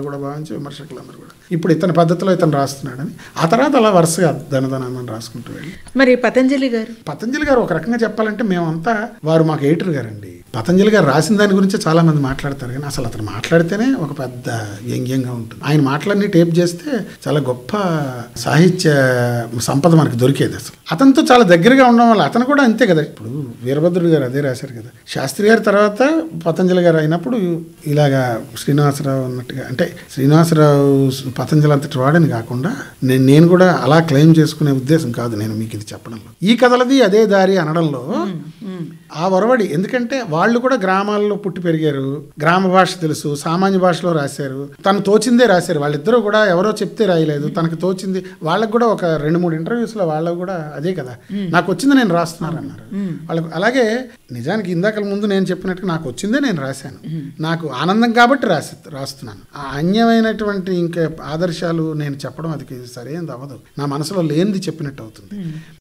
నుంచి విమర్శకులు అందరూ కూడా ఇప్పుడు ఇతని పద్ధతిలో ఇతను రాస్తున్నాడని ఆ తర్వాత అలా వరుసగా ధనధనాన్ని రాసుకుంటూ వెళ్ళి మరి పతంజలి గారు పతంజలి గారు ఒక రకంగా చెప్పాలంటే మేమంతా వారు మాకు ఎయిటర్ గారండి పతంజలి గారు రాసిన దాని గురించి చాలా మంది మాట్లాడతారు కానీ అసలు అతను మాట్లాడితేనే ఒక పెద్ద వ్యంగ్యంగా ఉంటుంది ఆయన మాటలన్నీ టేప్ చేస్తే చాలా గొప్ప సాహిత్య సంపద మనకు దొరికేది అసలు అతనితో చాలా దగ్గరగా ఉండడం వల్ల అతను కూడా అంతే కదా ఇప్పుడు వీరభద్రుడు గారు అదే రాశారు కదా శాస్త్రి గారి తర్వాత పతంజలి గారు అయినప్పుడు ఇలాగా శ్రీనివాసరావు అన్నట్టుగా అంటే శ్రీనివాసరావు పతంజలి అంతటి వాడని కాకుండా నేను నేను కూడా అలా క్లెయిమ్ చేసుకునే ఉద్దేశం కాదు నేను మీకు ఇది చెప్పడంలో ఈ కథలది అదే దారి అనడంలో ఆ ఒరవడి ఎందుకంటే వాళ్ళు కూడా గ్రామాల్లో పుట్టి పెరిగారు గ్రామ భాష తెలుసు సామాన్య భాషలో రాశారు తను తోచిందే రాశారు వాళ్ళిద్దరూ కూడా ఎవరో చెప్తే రాయలేదు తనకు తోచింది వాళ్ళకు కూడా ఒక రెండు మూడు ఇంటర్వ్యూస్లో వాళ్ళకు కూడా అదే కదా నాకు వచ్చింది నేను రాస్తున్నాను అన్నారు వాళ్ళకు అలాగే నిజానికి ఇందాక ముందు నేను చెప్పినట్టు నాకు వచ్చిందే నేను రాశాను నాకు ఆనందం కాబట్టి రాసి రాస్తున్నాను ఆ అన్యమైనటువంటి ఇంకా ఆదర్శాలు నేను చెప్పడం అది సరైనది అవ్వదు నా మనసులో లేనిది చెప్పినట్టు అవుతుంది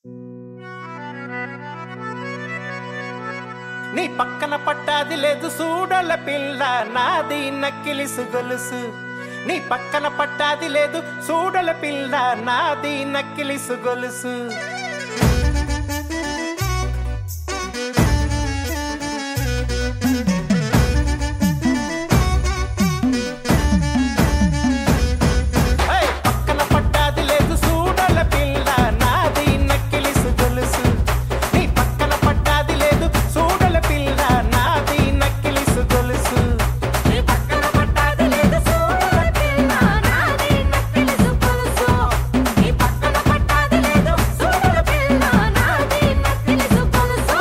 నీ పక్కన పట్టాది లేదు చూడల పిల్ల నాది నక్కిలిసు గొలుసు నీ పక్కన పట్టాది లేదు చూడల పిల్ల నాది నక్కిలిసు గొలుసు హే, పక్కన పట్టాది లేదు చూడల పిల్ల నాది నక్కిలిసు గొలుసు నీ పక్కన పట్టాది లేదు చూడల పిల్ల నాది నక్కిలిసు గొలుసు నీ పక్కన పట్టాది లేదు చూడల పిల్ల నాది నక్కిలిసు గొలుసు నీ పక్కన పట్టాది లేదు చూడల పిల్ల నాది నక్కిలిసు గొలుసు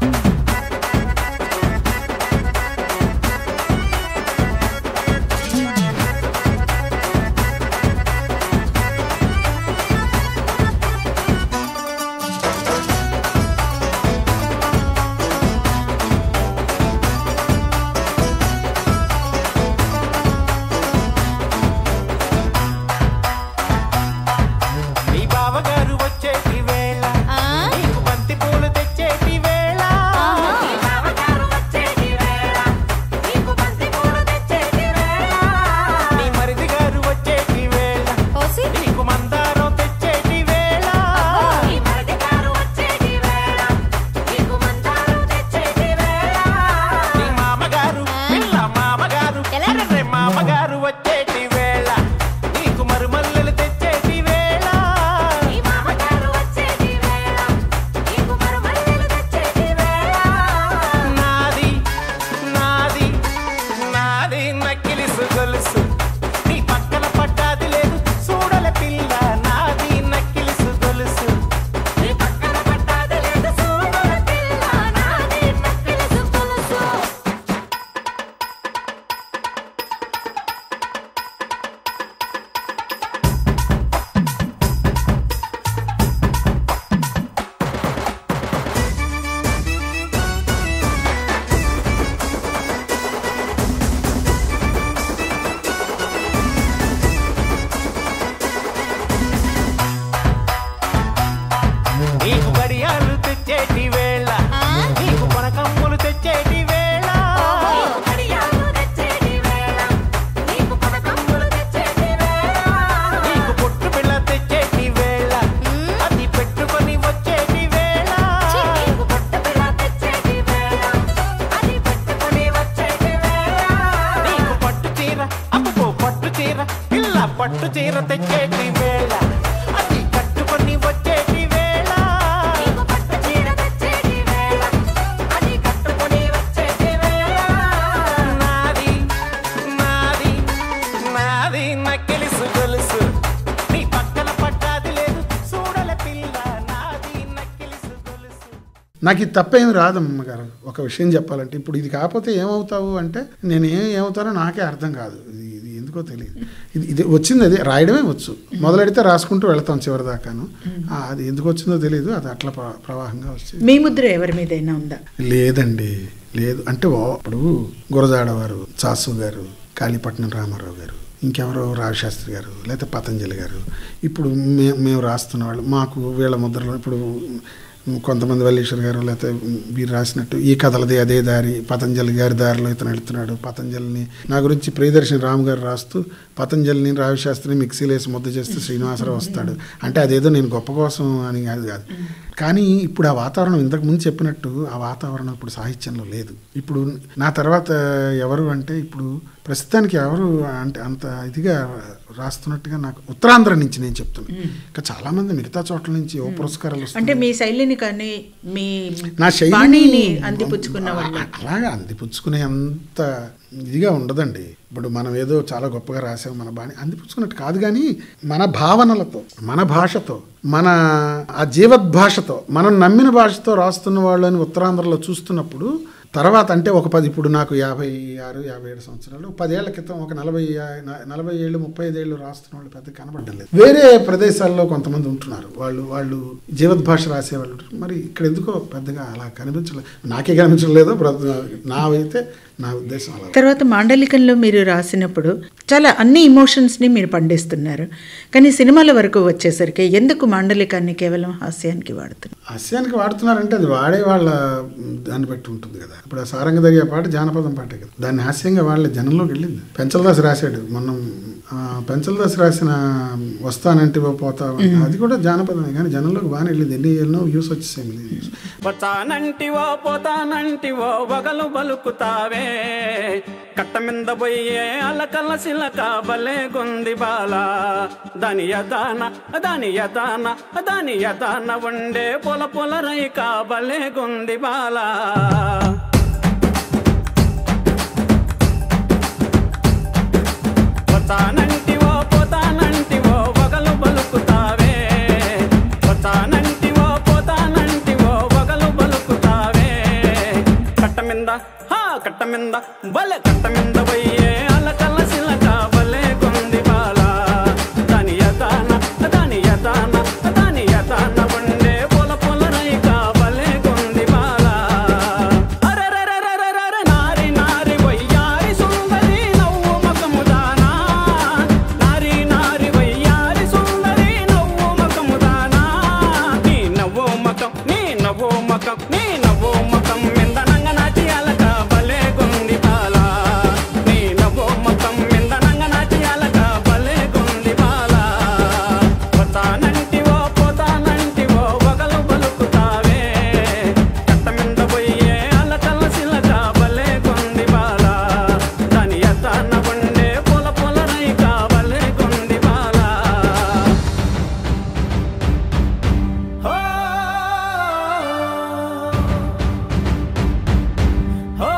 నీ బావగారు వచ్చేటి వేళ నీకు బంతి పూలు తెచ్చేటి వేళ నీ బావగారు వచ్చేటి వేళ నీకు బంతి పూలు తెచ్చేటి వేళ నీ మరిది గారు వచ్చేటి వేళ ఓసి నీకు మందారం తెచ్చేటి వేళ నీ మరిది గారు వచ్చేటి వేళ నీకు మందారం తెచ్చేటి వేళ నీ మామగారు పిల్ల మామగారు ఎర్రె మామగారు వచ్చేటి వేళ నీకు మరుమల్లెలు తెచ్చేటి వేళ నీ మామగారు వచ్చేటి వేళ నీకు మరుమల్లెలు తెచ్చేటి వేళ నాది నాది నాది నక్కిలిసు గొలుసు నీ పక్కన పట్టాది లేదు చూడల పిల్ల నాది నక్కిలిసు గొలుసు నీ పక్కన పట్టాది లేదు చూడల పిల్ల నాది నక్కిలిసు గొలుసు నీకు గడియాలు తెచ్చేటి వేళ నీకు కొనకమ్ములు తెచ్చేటి వేళ నీకు కడియాలు తెచ్చేటి వేళ నీకు పదకమ్ములు తెచ్చేటి వేళ నీకు పొట్టు పిల్ల తెచ్చేటి వేళ అది పెట్టుకొని వచ్చేటి వేళ నీకు పొట్ట పిల్ల తెచ్చేటి వేళ అది పెట్టుకొని వచ్చేటి వేళ నీకు పట్టు చీర అప్పుకో పట్టు చీర పిల్ల పట్టు చీర తెచ్చేటి వేళ అది కట్టుకొని వచ్చేటి వేళ నీకు పట్టు చీర తెచ్చేటి వేళ అది కట్టుకొని వచ్చేటి వేళ నాది నాది నాది నక్కిలిసు గొలుసు నీ పక్కన పట్టాది లేదు చూడల పిల్ల నాది నక్కిలిసు గొలుసు నాకు ఇది తప్పేమి రాదమ్మ గారు ఒక విషయం చెప్పాలంటే ఇప్పుడు ఇది కాకపోతే ఏమవుతావు అంటే నేను ఏం ఏమవుతానో నాకే అర్థం కాదు ఇది ఇది ఎందుకో తెలియదు ఇది ఇది వచ్చింది అది రాయడమే వచ్చు మొదలెడితే రాసుకుంటూ వెళ్తాం చివరి దాకాను ఆ, అది ఎందుకు వచ్చిందో తెలియదు అది అట్లా ప్ర- ప్రవాహంగా వచ్చింది మీ ముద్ర ఎవరి మీదైనా ఉందా లేదండి లేదు అంటే ఓ- ఇప్పుడు గురజాడవారు చాసు గారు కాళీపట్నం రామారావు గారు ఇంకెవరో రాజశాస్త్రి గారు లేకపోతే పతంజలి గారు ఇప్పుడు మే మేము రాస్తున్న వాళ్ళు మాకు వీళ్ళ ముద్రలో ఇప్పుడు కొంతమంది వల్లీశ్వర్ గారు లేకపోతే వీరు రాసినట్టు ఈ కథలది అదే దారి పతంజలి గారి దారిలో ఇతను వెళ్తున్నాడు పతంజలిని నా గురించి ప్రియదర్శిని రామ్ గారు రాస్తూ పతంజలిని రావిశాస్త్రిని మిక్సీలో వేసి ముద్ద చేస్తే శ్రీనివాసరావు వస్తాడు అంటే అదేదో నేను గొప్ప కోసం అని కాదు కాదు కానీ ఇప్పుడు ఆ వాతావరణం ఇంతకు ముందు చెప్పినట్టు ఆ వాతావరణం ఇప్పుడు సాహిత్యంలో లేదు ఇప్పుడు నా తర్వాత ఎవరు అంటే ఇప్పుడు ప్రస్తుతానికి ఎవరు అంటే అంత ఇదిగా రాస్తున్నట్టుగా నాకు ఉత్తరాంధ్ర నుంచి నేను చెప్తున్నాను ఇంకా చాలా మంది మిగతా చోట్ల నుంచి ఓ పురస్కారాలు అంటే వస్తున్నాయి. మీ శైలిని కానీ మీ నా శైలిని బాణీని అందిపుచ్చుకున్న వాళ్ళు అలాగా అందిపుచ్చుకునే అంత ఇదిగా ఉండదండి ఇప్పుడు మనం ఏదో చాలా గొప్పగా రాసాం మన బాణి అందిపుచ్చుకున్నట్టు కాదు కానీ మన భావనలతో మన భాషతో మన ఆ జీవద్భాషతో మనం నమ్మిన భాషతో రాస్తున్న వాళ్ళని ఉత్తరాంధ్రలో చూస్తున్నప్పుడు తర్వాత అంటే ఒక పది ఇప్పుడు నాకు యాభై ఆరు యాభై ఏడు సంవత్సరాలు పదేళ్ల క్రితం ఒక నలభై యా- న- నలభై ఏళ్ళు ముప్పై ఐదు ఏళ్ళు రాస్తున్న వాళ్ళు పెద్ద కనబడడం లేదు వేరే ప్రదేశాల్లో కొంతమంది ఉంటున్నారు వాళ్ళు వాళ్ళు జీవద్భాష రాసేవాళ్ళు ఉంటారు. మరి ఇక్కడ ఎందుకో పెద్దగా అలా కనిపించలేదు నాకే కనిపించలేదు నా అయితే నా ఉద్దేశం అలా తర్వాత మాండలికంలో మీరు రాసినప్పుడు చాలా అన్ని ఇమోషన్స్ని మీరు పండిస్తున్నారు కానీ సినిమాల వరకు వచ్చేసరికి ఎందుకు మాండలికాన్ని కేవలం హాస్యానికి వాడుతున్నారు హాస్యానికి వాడుతున్నారంటే అది వాడే వాళ్ళ మ్, దాన్ని బట్టి ఉంటుంది కదా ఇప్పుడు ఆ సారంగ దర్యా పాట జానపదం పాటే కదా దాన్ని హాస్యంగా వాళ్ళ జనంలోకి వెళ్ళింది పెంచలదాస్ రాశాడు మొన్న ఆ, పెంచలదాస్ రాసిన వస్తానంటే పోతా అది కూడా జానపదమే కానీ జనంలోకి బాగానే వెళ్ళింది ఎన్ని ఎన్నో వ్యూస్ వచ్చేసాయి million views. వచ్చానంటివో పోతానంటివో వగలు బలుకుతావే కట్ట మింద పోయే అలకల సిలక బలే గుంది బాల దాని యదాన దాని యదాన దాని యదాన ఉండే పొల పొల రైక బలే గుంది బాల పోతానంటివో పోతానంటివో వగలు బలుకుతావే పోతానంటివో పోతానంటివో వగలు బలుకుతావే కట్ట మింద హా కట్ట మింద బలే కట్ట మింద పోయే అలకల సిలక బలే కొంది బాల దాని యదాన దాని యదాన దాని యదాన ఉండే పొల పొల రైక బలే కొంది బాల అరెరెరెరెరెరె నారి నారి వయ్యారి సుందరి నవ్వు మకముదానా నారి నారి వయ్యారి సుందరి నవ్వు మకముదానా నీ నవ్వు మకం నీ నవ్వు మకం నీ నవ్వు మకం మిందనంగ నాటి అలక బలే గుంది బాల నీ నవ్వు మకం మిందనంగ నాటి అలక బలే గుంది బాల పోతానంటివో పోతానంటివో వగలు బలుకుతావే కట్ట మింద పోయే అలకల సిలక బలే గుంది బాల దాని యతాన ఉండే పొల పొల రైక బలే గుంది బాల హో హో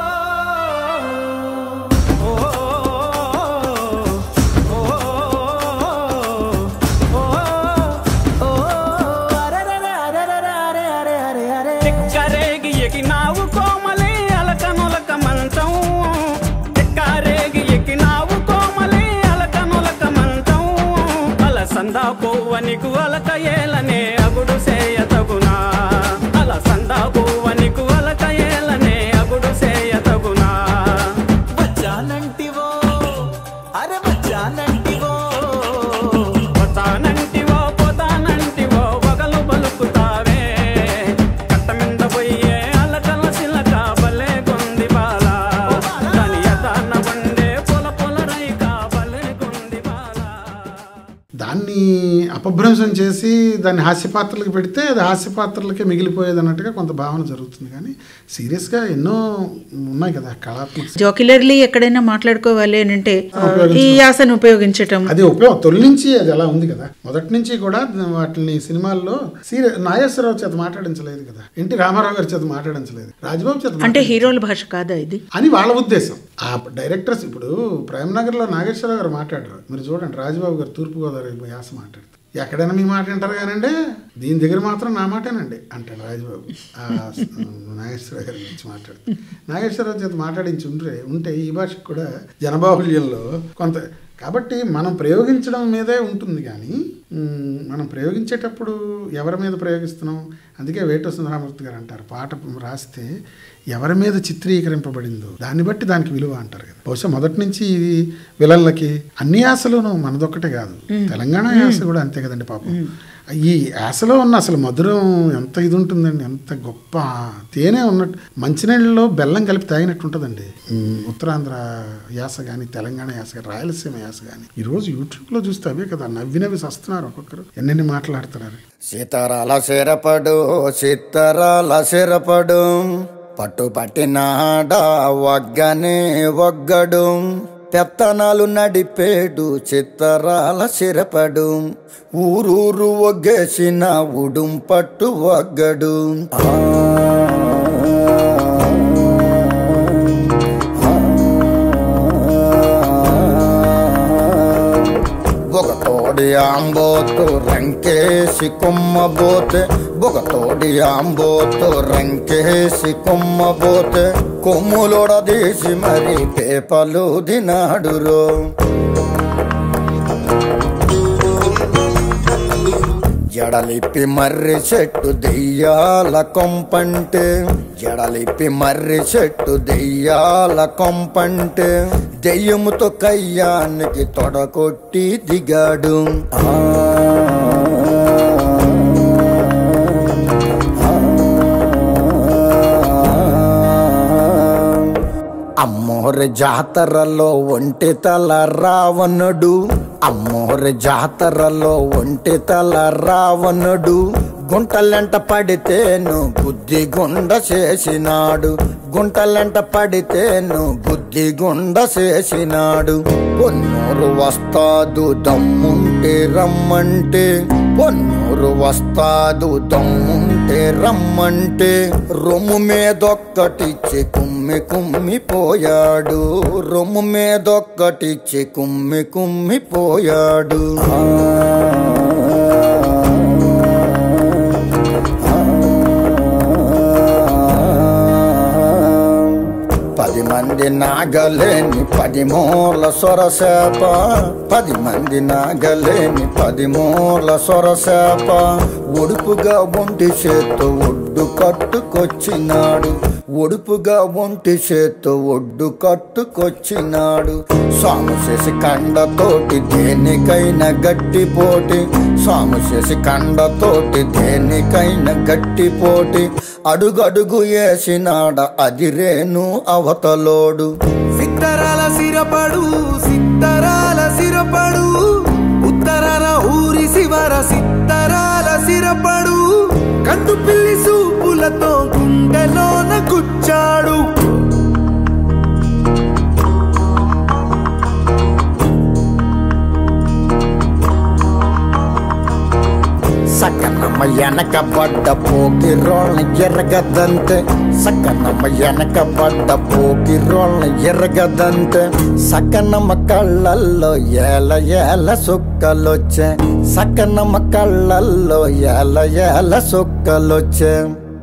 ఎక్కరేగి ఎగినావు కోమలి అలకనులక మంచం ఎక్కరేగి ఎగినావు కోమలి అలకనులక మంచం అలసందా పువ్వనికు అలక ఏలనే అగుడు సేయ తగునా అలసందా పువ్వనికు అలక ఏలనే అగుడు సేయ తగునా వచ్చానంటివో అరే వచ్చానంటివో పోతానంటివో పోతానంటివో వగలు బలుకుతావే కట్ట మింద పోయే అలకల సిలక బలే కొంది బాల దాని యతాన ఉండే పొల పొల రైక బలే కొంది బాల దాన్ని అపభ్రంశం చేసి దాన్ని హాస్యపాత్రలకు పెడితే అది హాస్యపాత్రలకే మిగిలిపోయేది అన్నట్టుగా కొంత భావన జరుగుతుంది కానీ సీరియస్గా ఎన్నో ఉన్నాయి కదా కళాత్మక జోకిలర్లీ ఎక్కడైనా మాట్లాడుకోవాలి అని అంటే ఈ యాసను ఉపయోగించటం అది ఉపయోగం తొలి నుంచి అది అలా ఉంది కదా మొదటి నుంచి కూడా వాటిని సినిమాల్లో సీరియస్ నాగేశ్వరరావు చేత మాట్లాడించలేదు కదా ఎన్టీ రామారావు గారి చేత మాట్లాడించలేదు రాజబాబు చేత అంటే మాట్లాడించలేదు. హీరోల భాష కాదా ఇది అని వాళ్ళ ఉద్దేశం ఆ డైరెక్టర్స్ ఇప్పుడు ప్రేమనగర్లో నాగేశ్వరరావు గారు మాట్లాడరు మీరు చూడండి రాజబాబు గారు తూర్పుగోదావరి యాస మాట్లాడతారు ఎక్కడైనా మీ మాట వింటారు కానండి దీని దగ్గర మాత్రం నా మాటేనండి అంటాడు రాజబాబు ఆ నాగేశ్వరరావు గారి గురించి మాట్లాడు నాగేశ్వరరావు చేత మాట్లాడించి ఉంటే ఉంటే ఈ భాషకు కూడా జనబాహుల్యంలో కొంత కాబట్టి మనం ప్రయోగించడం మీదే ఉంటుంది కానీ మ్, మనం ప్రయోగించేటప్పుడు ఎవరి మీద ప్రయోగిస్తున్నాం అందుకే వేట సుందరామూర్తి గారు అంటారు పాట రాస్తే ఎవరి మీద చిత్రీకరింపబడిందో దాన్ని బట్టి దానికి విలువ అంటారు కదా బహుశా మొదటి నుంచి ఇది విలన్లకి అన్ని యాసలోనూ మనదొక్కటే కాదు తెలంగాణ యాస కూడా అంతే కదండి పాపం ఈ యాసలో ఉన్న అసలు మధురం ఎంత ఇది ఉంటుందండి ఎంత గొప్ప తేనె ఉన్నట్టు మంచినీళ్ళలో బెల్లం కలిపి తాగినట్టు ఉంటుందండి ఉమ్, ఉత్తరాంధ్ర యాస కానీ తెలంగాణ యాస కానీ రాయలసీమ యాస కానీ ఈరోజు యూట్యూబ్లో చూస్తే అవే కదా నవ్వి నవ్వి వస్తున్నారు ఒక్కొక్కరు ఎన్నెన్ని మాట్లాడుతున్నారు సీతారాల సిరపడు సీతారాల సిరపడు పట్టు పట్టినాడ ఒగ్గనే ఒగ్గడు పెత్తనాలు నడిపేడు చిత్తరాల సిరపడు ఊరూరు ఒగ్గేసిన ఉడుం పట్టు ఒగ్గడు ఆ బొగతోడి ఆంబోతు రంకేసి కొమ్మబోతే బొగతోడి ఆంబోతు రంకేసి కొమ్మబోతే కొమ్ములొడదీసి మరి పేపలు దినాడురో జడలిప్పి మర్రి చెట్టు దెయ్యాల కొంపంటే జడలిప్పి మర్రి చెట్టు దెయ్యాల కొంపంటే దెయ్యముతో కయ్యానికి తొడకొట్టి దిగాడు ఆ అమ్మోరి జాతరలో ఒంటి తల రావణుడు అమ్మోరి జాతరలో ఒంటి తల రావణుడు గుంటలెంట పడితేను బుద్ధి గుండ చేసినాడు గుంటలెంట పడితేను బుద్ధి గుండ చేసినాడు పొన్నూరు వస్తాదు దమ్ముంటే రమ్మంటే పొన్నూరు వస్తాదు దమ్ముంటే రమ్మంటే రొమ్ము మీదొక్కటిచ్చి కుమ్మి కుమ్మి పోయాడు రొమ్ము మీదొక్కటిచ్చి కుమ్మి కుమ్మి పోయాడు పది మంది నాగలేని పది మూల సొరసేప పది మంది నాగలేని పది మూల సొరసేప ఒడుపుగా ఒంటి చేత్తో ఒడ్డు కట్టుకొచ్చినాడు ఒడుపుగా ఒంటి చేత్తో ఒడ్డు కట్టుకొచ్చినాడు సాము చేసి కండతోటి దేనికైనా గట్టి పోటీ సాము చేసి కండతోటి దేనికైనా గట్టి పోటీ అడుగడుగు వేసినాడ అదిరేను అవతలోడు సిత్తరాల సిరపడు సిత్తరాల సిరపడు ఉత్తరాల ఊరి శివర సిత్తరాల సిరపడు కందు పిల్లి సూపులతో గుండెలోన గుచ్చాడు సకనమ్మ వెనక పడ్డ పోకి రోళ్ళ ఎరగదంతే సకనమ్మ వెనక పడ్డ పోకి రోళ్ళ ఎరగదంతే సకనమ్మ కళ్ళల్లో ఏల ఏల సుక్కలొచ్చే సకనమ్మ కళ్ళల్లో ఏల ఏల సుక్కలొచ్చే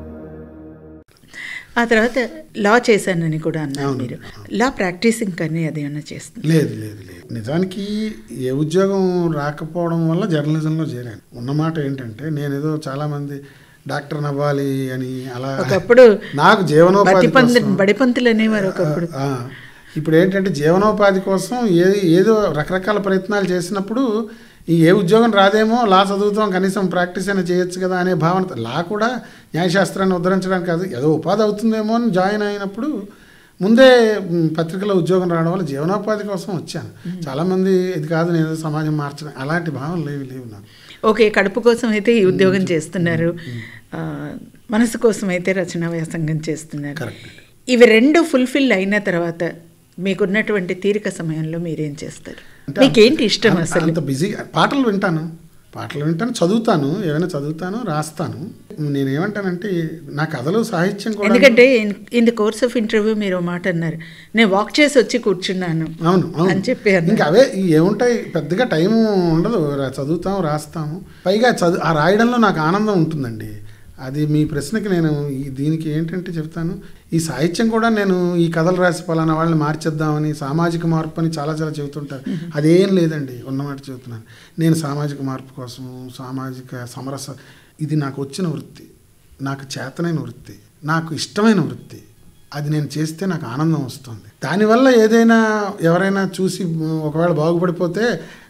ఆ తర్వాత లా చేశానని కూడా అన్నారు మీరు లా ప్రాక్టీసింగ్ కానీ అదేమన్నా చేస్తుంది లేదు లేదు లేదు నిజానికి ఏ ఉద్యోగం రాకపోవడం వల్ల జర్నలిజంలో చేరాను ఉన్నమాట ఏంటంటే నేను ఏదో చాలా మంది డాక్టర్ నవ్వాలి అని అలా ఒకప్పుడు నాకు జీవనోపాధి బతిపంతు కోసం- బడిపంతులు అనేవారు ఒకప్పుడు ఆ, ఇప్పుడు ఏంటంటే జీవనోపాధి కోసం ఏ ఏదో రకరకాల ప్రయత్నాలు చేసినప్పుడు ఈ ఏ ఉద్యోగం రాదేమో లా చదువుతాం కనీసం ప్రాక్టీస్ అయినా చేయొచ్చు కదా అనే భావన లా కూడా న్యాయశాస్త్రాన్ని ఉద్ధరించడానికి కాదు ఏదో ఉపాధి అవుతుందేమో అని జాయిన్ అయినప్పుడు ముందే మ్, పత్రికలో ఉద్యోగం రావడం వల్ల జీవనోపాధి కోసం వచ్చాను చాలామంది ఇది కాదు నేను ఏదో సమాజం మార్చడం అలాంటి భావన లేవు లేవు నాకు ఓకే కడుపు కోసం అయితే ఈ ఉద్యోగం చేస్తున్నారు ఆ, మనసు కోసం అయితే రచనా వ్యాసంగం చేస్తున్నారు ఇవి రెండు ఫుల్ఫిల్ అయిన తర్వాత మీకున్నటువంటి తీరిక సమయంలో మీరేం చేస్తారు అంటే మీకేంటి ఇష్టం అంత- అసలు అంత బిజీ పాటలు వింటాను పాటలు వింటాను చదువుతాను ఏమైనా చదువుతాను రాస్తాను నేను ఏమంటానంటే నా కథలు సాహిత్యం కూడా ఎందుకంటే in the course of interview మీరు ఓ మాట అన్నారు నేను వాక్ చేసి వచ్చి కూర్చున్నాను అవును అవును అని చెప్పి అన్నారు. ఇంకా అవే ఈ ఏముంటాయి పెద్దగా టైం ఉండదు రా- చదువుతాం రాస్తాము పైగా చదువు ఆ రాయడంలో నాకు ఆనందం ఉంటుందండి అది మీ ప్రశ్నకి నేను ఈ దీనికి ఏంటంటే చెప్తాను ఈ సాహిత్యం కూడా నేను ఈ కథలు రాసి పలానా వాళ్ళని మార్చేద్దామని సామాజిక మార్పు అని చాలా చాలా చెబుతుంటారు అదేం లేదండి ఉన్నమాట చెబుతున్నాను నేను సామాజిక మార్పు కోసం సామాజిక సమరస ఇది నాకు వచ్చిన వృత్తి నాకు చేతనైన వృత్తి నాకు ఇష్టమైన వృత్తి అది నేను చేస్తే నాకు ఆనందం వస్తుంది దానివల్ల ఏదైనా ఎవరైనా చూసి మ్, ఒకవేళ బాగుపడిపోతే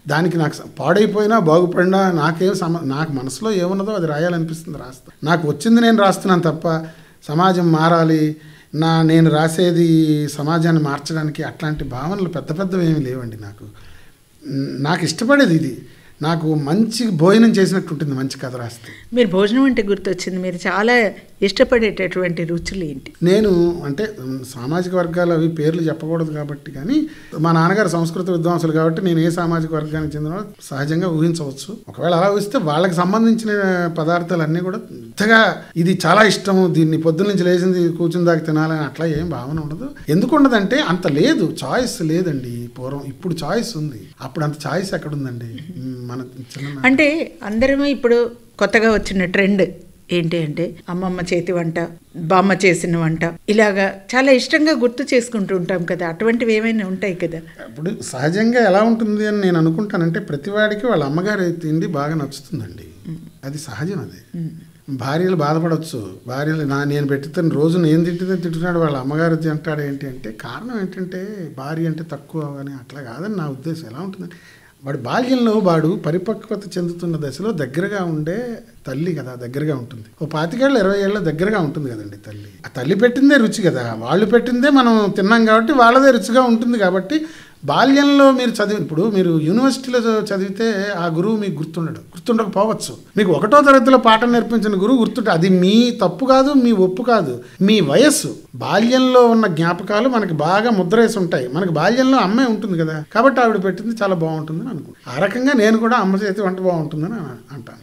దానికి నాకు స- పాడైపోయినా బాగుపడినా నాకేం సమ నాకు మనసులో ఏమున్నదో అది రాయాలనిపిస్తుంది రాస్తా నాకు వచ్చింది నేను రాస్తున్నాను తప్ప సమాజం మారాలి నా నేను రాసేది సమాజాన్ని మార్చడానికి అట్లాంటి భావనలు పెద్ద పెద్దవి ఏమీ లేవండి నాకు మ్, నాకు ఇష్టపడేది ఇది నాకు మంచి భోజనం చేసినట్టు ఉంటుంది మంచి కథ రాస్తే మీరు భోజనం అంటే గుర్తొచ్చింది మీరు చాలా ఇష్టపడేటటువంటి రుచులు ఏంటి నేను అంటే ఉమ్, సామాజిక వర్గాలు అవి పేర్లు చెప్పకూడదు కాబట్టి కానీ మా నాన్నగారు సంస్కృత విద్వాంసులు కాబట్టి నేను ఏ సామాజిక వర్గానికి చెందిన సహజంగా ఊహించవచ్చు ఒకవేళ అలా ఊహిస్తే వాళ్ళకి సంబంధించిన పదార్థాలు అన్నీ కూడా ఇంతగా ఇది చాలా ఇష్టము దీన్ని పొద్దున్న నుంచి లేచింది కూర్చుని దాకా తినాలని అట్లా ఏం భావన ఉండదు ఎందుకు ఉండదంటే అంత లేదు చాయిస్ లేదండి పూర్వం ఇప్పుడు చాయిస్ ఉంది అప్పుడు అంత చాయిస్ ఎక్కడుందండి ఉమ్, మన చిన్న అంటే అందరము ఇప్పుడు కొత్తగా వచ్చిన ట్రెండ్ ఏంటి అంటే అమ్మమ్మ చేతి వంట బామ్మ చేసిన వంట ఇలాగా చాలా ఇష్టంగా గుర్తు చేసుకుంటూ ఉంటాం కదా అటువంటివి ఏమైనా ఉంటాయి కదా ఇప్పుడు సహజంగా ఎలా ఉంటుంది అని నేను అనుకుంటానంటే ప్రతివాడికి వాళ్ళ అమ్మగారి తిండి బాగా నచ్చుతుందండి అది సహజం అది భార్యలు బాధపడవచ్చు భార్యలు నా నేను పెట్టిన రోజు నేను తింటుందే తింటున్నాడు వాళ్ళ అమ్మగారు తింటాడు ఏంటి అంటే కారణం ఏంటంటే భార్య అంటే తక్కువ అని అట్లా కాదని నా ఉద్దేశం ఎలా ఉంటుందంటే వాడు బాల్యంలో వాడు పరిపక్వత చెందుతున్న దశలో దగ్గరగా ఉండే తల్లి కదా దగ్గరగా ఉంటుంది ఓ పాతికేళ్ళు ఇరవై ఏళ్ళ దగ్గరగా ఉంటుంది కదండి తల్లి ఆ తల్లి పెట్టిందే రుచి కదా వాళ్ళు పెట్టిందే మనం తిన్నాం కాబట్టి వాళ్ళదే రుచిగా ఉంటుంది కాబట్టి బాల్యంలో మీరు చదివి ఇప్పుడు మీరు యూనివర్సిటీలో చ- చదివితే ఆ గురువు మీకు గుర్తుండడు గుర్తుండకపోవచ్చు మీకు ఒకటో తరగతిలో పాఠం నేర్పించిన గురువు గుర్తుంటే అది మీ తప్పు కాదు మీ ఒప్పు కాదు మీ వయస్సు బాల్యంలో ఉన్న జ్ఞాపకాలు మనకి బాగా ముద్రేసి ఉంటాయి మనకి బాల్యంలో అమ్మే ఉంటుంది కదా కాబట్టి ఆవిడ పెట్టింది చాలా బాగుంటుందని అనుకో ఆ రకంగా నేను కూడా అమ్మ చేతి వంట బాగుంటుందని అన- అంటాను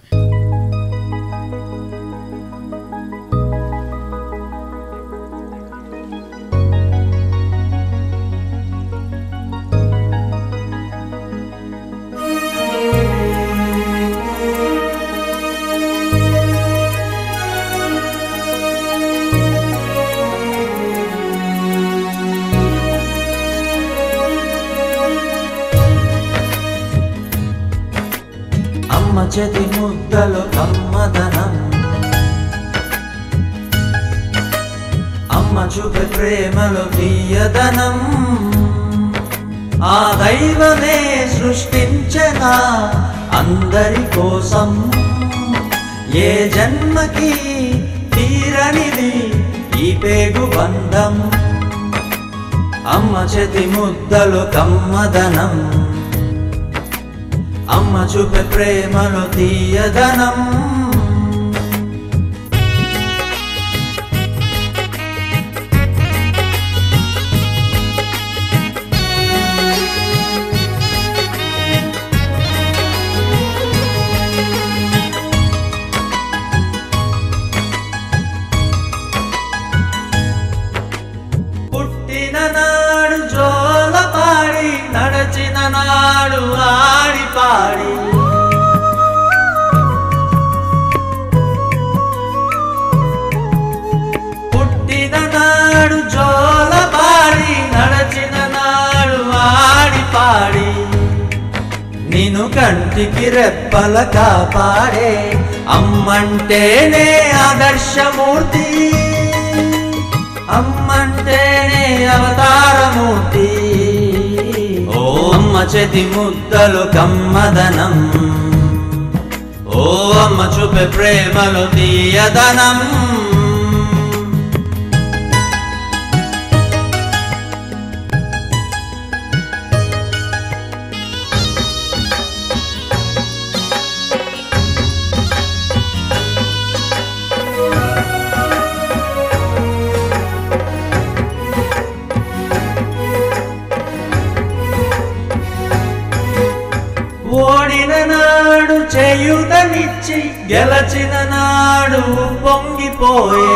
అమ్మ చేతి ముద్దలు కమ్మదనం అమ్మ చూపే ప్రేమలో తీయదనం ఆ దైవమే సృష్టించిన అందరి కోసం ఏ జన్మకి తీరనిది ఈ పేగు బంధం అమ్మ చేతి ముద్దలు కమ్మదనం అమ్మ చూపే ప్రేమలో తీయదనం పుట్టిన నాడు జోల పాడి నడచిన నాడు ఆడి పాడి పుట్టిన నాడు జోల పాడి నడచిన నాడు ఆడి పాడి నిన్ను కంటికి రెప్పల కాపాడే అమ్మంటేనే ఆదర్శమూర్తి అమ్మంటేనే అవతారమూర్తి ఓ అమ్మ చేతి ముద్దలు కమ్మదనం ఓ అమ్మ చూపే ప్రేమలు తీయదనం ఓడిన నాడు చేయుతనిచ్చి గెలచిన నాడు పొంగిపోయే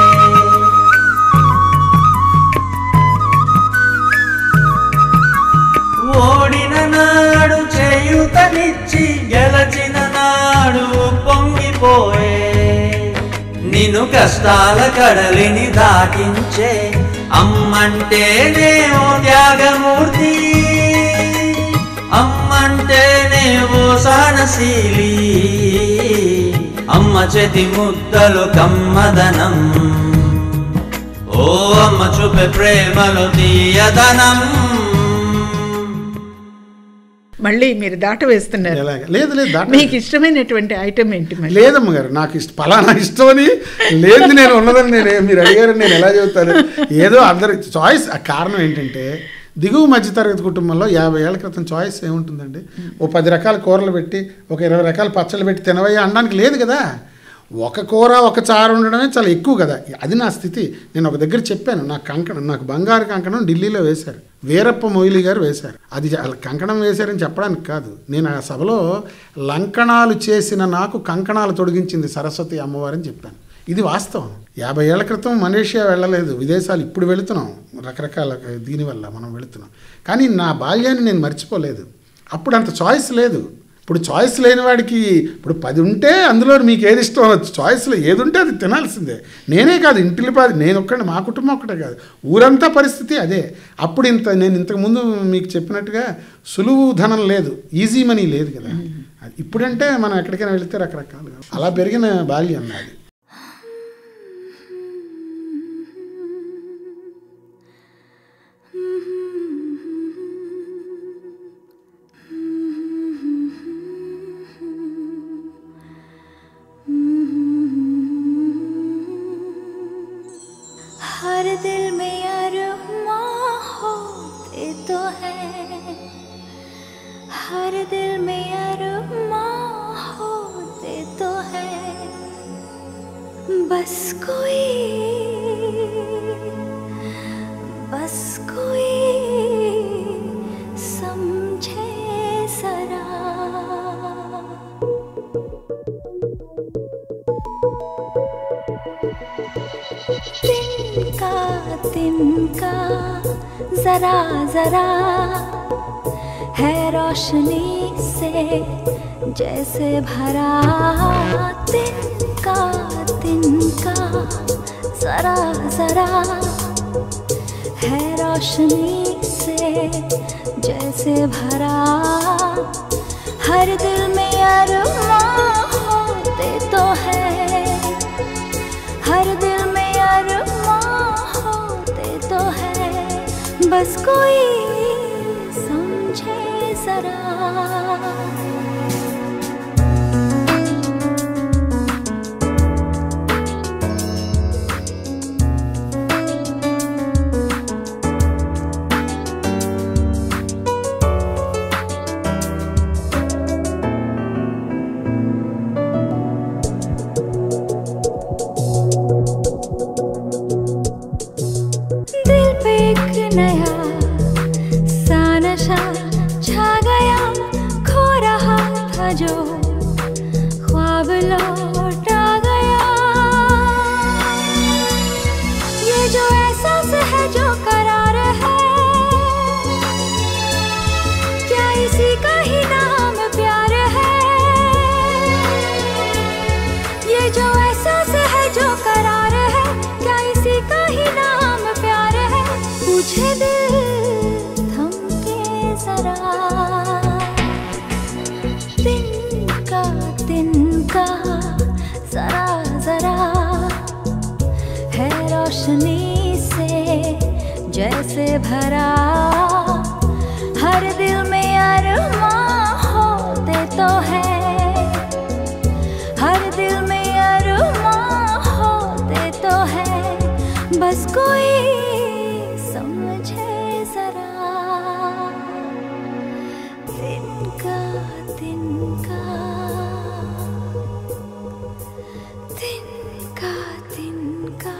ఓడిన నాడు చేయుతనిచ్చి గెలచిన నాడు పొంగిపోయే నిన్ను కష్టాల కడలిని దాటించే అమ్మంటేనే ఓ త్యాగమూర్తి అమ్మంటేనే ఓ సహనశీలి అమ్మ చేతి ముద్దలు కమ్మదనం ఓ అమ్మ చూపే ప్రేమలు తీయదనం మళ్ళీ మీరు దాట వేస్తున్నారు ఎలాగ? లేదు లేదు దాట మీకు ఇష్టమైనటువంటి ఐటమ్ ఏంటి మరి లేదమ్మ గారు నాకు ఇష్ట పలానా ఇష్టం అని లేదు నేను ఉన్నదని నేను మీరు అడిగారు నేను ఎలా చెబుతాను ఏదో అందరి చాయిస్ ఆ కారణం ఏంటంటే దిగువ మధ్యతరగతి కుటుంబంలో యాభై ఏళ్ల క్రితం చాయిస్ ఏముంటుందండి ఓ పది రకాల కూరలు పెట్టి ఒక ఇరవై రకాల పచ్చళ్ళు పెట్టి తినవయ్యా అనడానికి లేదు కదా ఒక కూర ఒక చారు ఉండడమే చాలా ఎక్కువ కదా అది నా స్థితి నేను ఒక దగ్గర చెప్పాను నాకు కంకణం నాకు బంగారు కంకణం ఢిల్లీలో వేశారు వీరప్ప మొయిలి గారు వేశారు అది అలా కంకణం వేశారని చెప్పడానికి కాదు నేను ఆ సభలో లంకణాలు చేసిన నాకు కంకణాలు తొడిగించింది సరస్వతి అమ్మవారని చెప్పాను ఇది వాస్తవం యాభై ఏళ్ల క్రితం మలేషియా వెళ్ళలేదు విదేశాలు ఇప్పుడు వెళుతున్నాం రకరకాల దీనివల్ల మనం వెళుతున్నాం కానీ నా బాల్యాన్ని నేను మర్చిపోలేదు అప్పుడు అంత చాయిస్ లేదు ఇప్పుడు చాయిస్ లేని వాడికి ఇప్పుడు పది ఉంటే అందులో మీకు ఏది ఇష్టం అనొచ్చు చాయిస్లో ఏది ఉంటే అది తినాల్సిందే నేనే కాదు ఇంటిలి పాది నేను ఒక్కడే మా కుటుంబం ఒక్కటే కాదు ఊరంతా పరిస్థితి అదే అప్పుడు ఇంత నేను ఇంతకు ముందు మీకు చెప్పినట్టుగా సులువు ధనం లేదు ఈజీ మనీ లేదు కదా అది ఇప్పుడంటే మనం ఎక్కడికైనా వెళితే రకరకాలుగా అలా పెరిగిన బాల్యం నాది हर दिल में अरमां होते तो है हर दिल में अरमां होते तो है बस कोई बस कोई समझे जरा तिनका तिनका जरा जरा है रोशनी से जैसे भरा तिनका तिनका जरा जरा है रोशनी से जैसे भरा हर दिल में अरमां होते तो है हर दिल में अरमां होते तो है बस कोई समझे जरा दिल पे एक नया सा नशा छा गया खो रहा था जो ख्वाब लौट आ गया ये जो एहसास है जो करार है क्या इसी का ही नाम प्यार है ये जो एहसास है जो करार है क्या इसी का ही नाम प्यार है पूछे दिल थम के जरा तिनका तिनका जरा जरा है रोशनी से जैसे भरा हर दिल में अरमां होते तो है हर दिल में अरमां होते तो है बस कोई समझे जरा तिनका तिनका तिनका तिनका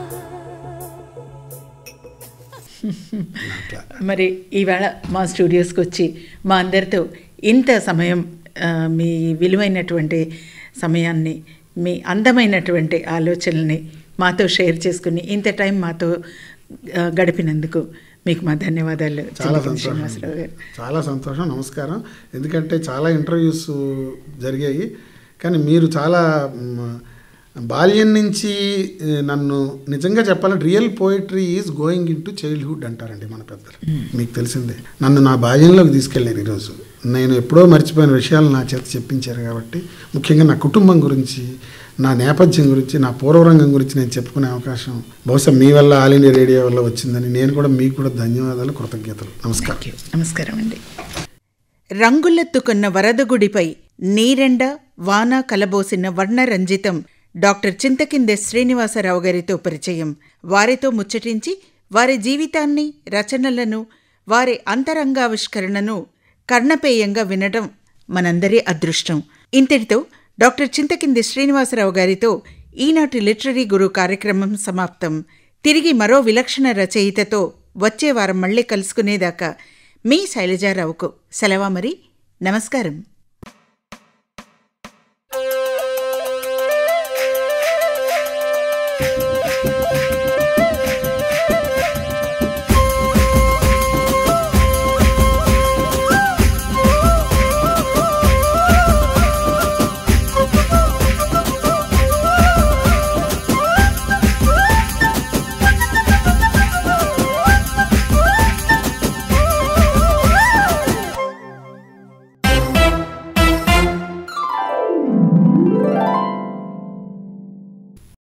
మరి ఈవేళ మా స్టూడియోస్కి వచ్చి మా అందరితో ఇంత సమయం ఆ, మీ విలువైనటువంటి సమయాన్ని మీ అందమైనటువంటి ఆలోచనల్ని మాతో షేర్ చేసుకుని ఇంత టైం మాతో ఆ, గడిపినందుకు మీకు మా ధన్యవాదాలు చాలా చిన్నపల్లి సంతోషం శ్రీనివాసరావు గారు చాలా సంతోషం నమస్కారం ఎందుకంటే చాలా ఇంటర్వ్యూస్ జరిగాయి కానీ మీరు చాలా మ్, బాల్యం నుంచి ఏ, నన్ను నిజంగా చెప్పాలంటే real poetry is going into childhood అంటారండి మన పెద్దలు మీకు తెలిసిందే నన్ను నా బాల్యంలోకి తీసుకెళ్ళారు ఈరోజు నేను ఎప్పుడో మర్చిపోయిన విషయాలు నా చేత చెప్పించారు కాబట్టి ముఖ్యంగా నా కుటుంబం గురించి నా నేపథ్యం గురించి నా పూర్వరంగం గురించి నేను చెప్పుకునే అవకాశం బహుశా మీ వల్ల ఆల్ ఇండియా రేడియో వల్ల వచ్చిందని నేను కూడా మీకు కూడా ధన్యవాదాలు కృతజ్ఞతలు నమస్కారం నమస్కారం అండి రంగులెత్తుకున్న వరదగుడిపై నీరెండ వాన కలబోసిన వర్ణరంజితం డాక్టర్ చింతకిందె శ్రీనివాసరావు గారితో పరిచయం వారితో ముచ్చటించి వారి జీవితాన్ని రచనలను వారి అంతరంగావిష్కరణను కర్ణపేయంగా వినడం మనందరి అదృష్టం ఇంతటితో డాక్టర్ చింతకింది శ్రీనివాసరావు గారితో ఈనాటి లిటరరీ గురు కార్యక్రమం సమాప్తం తిరిగి మరో విలక్షణ రచయితతో వచ్చే వారం మళ్ళీ కలుసుకునేదాకా మీ శైలజారావుకు సెలవా మరి నమస్కారం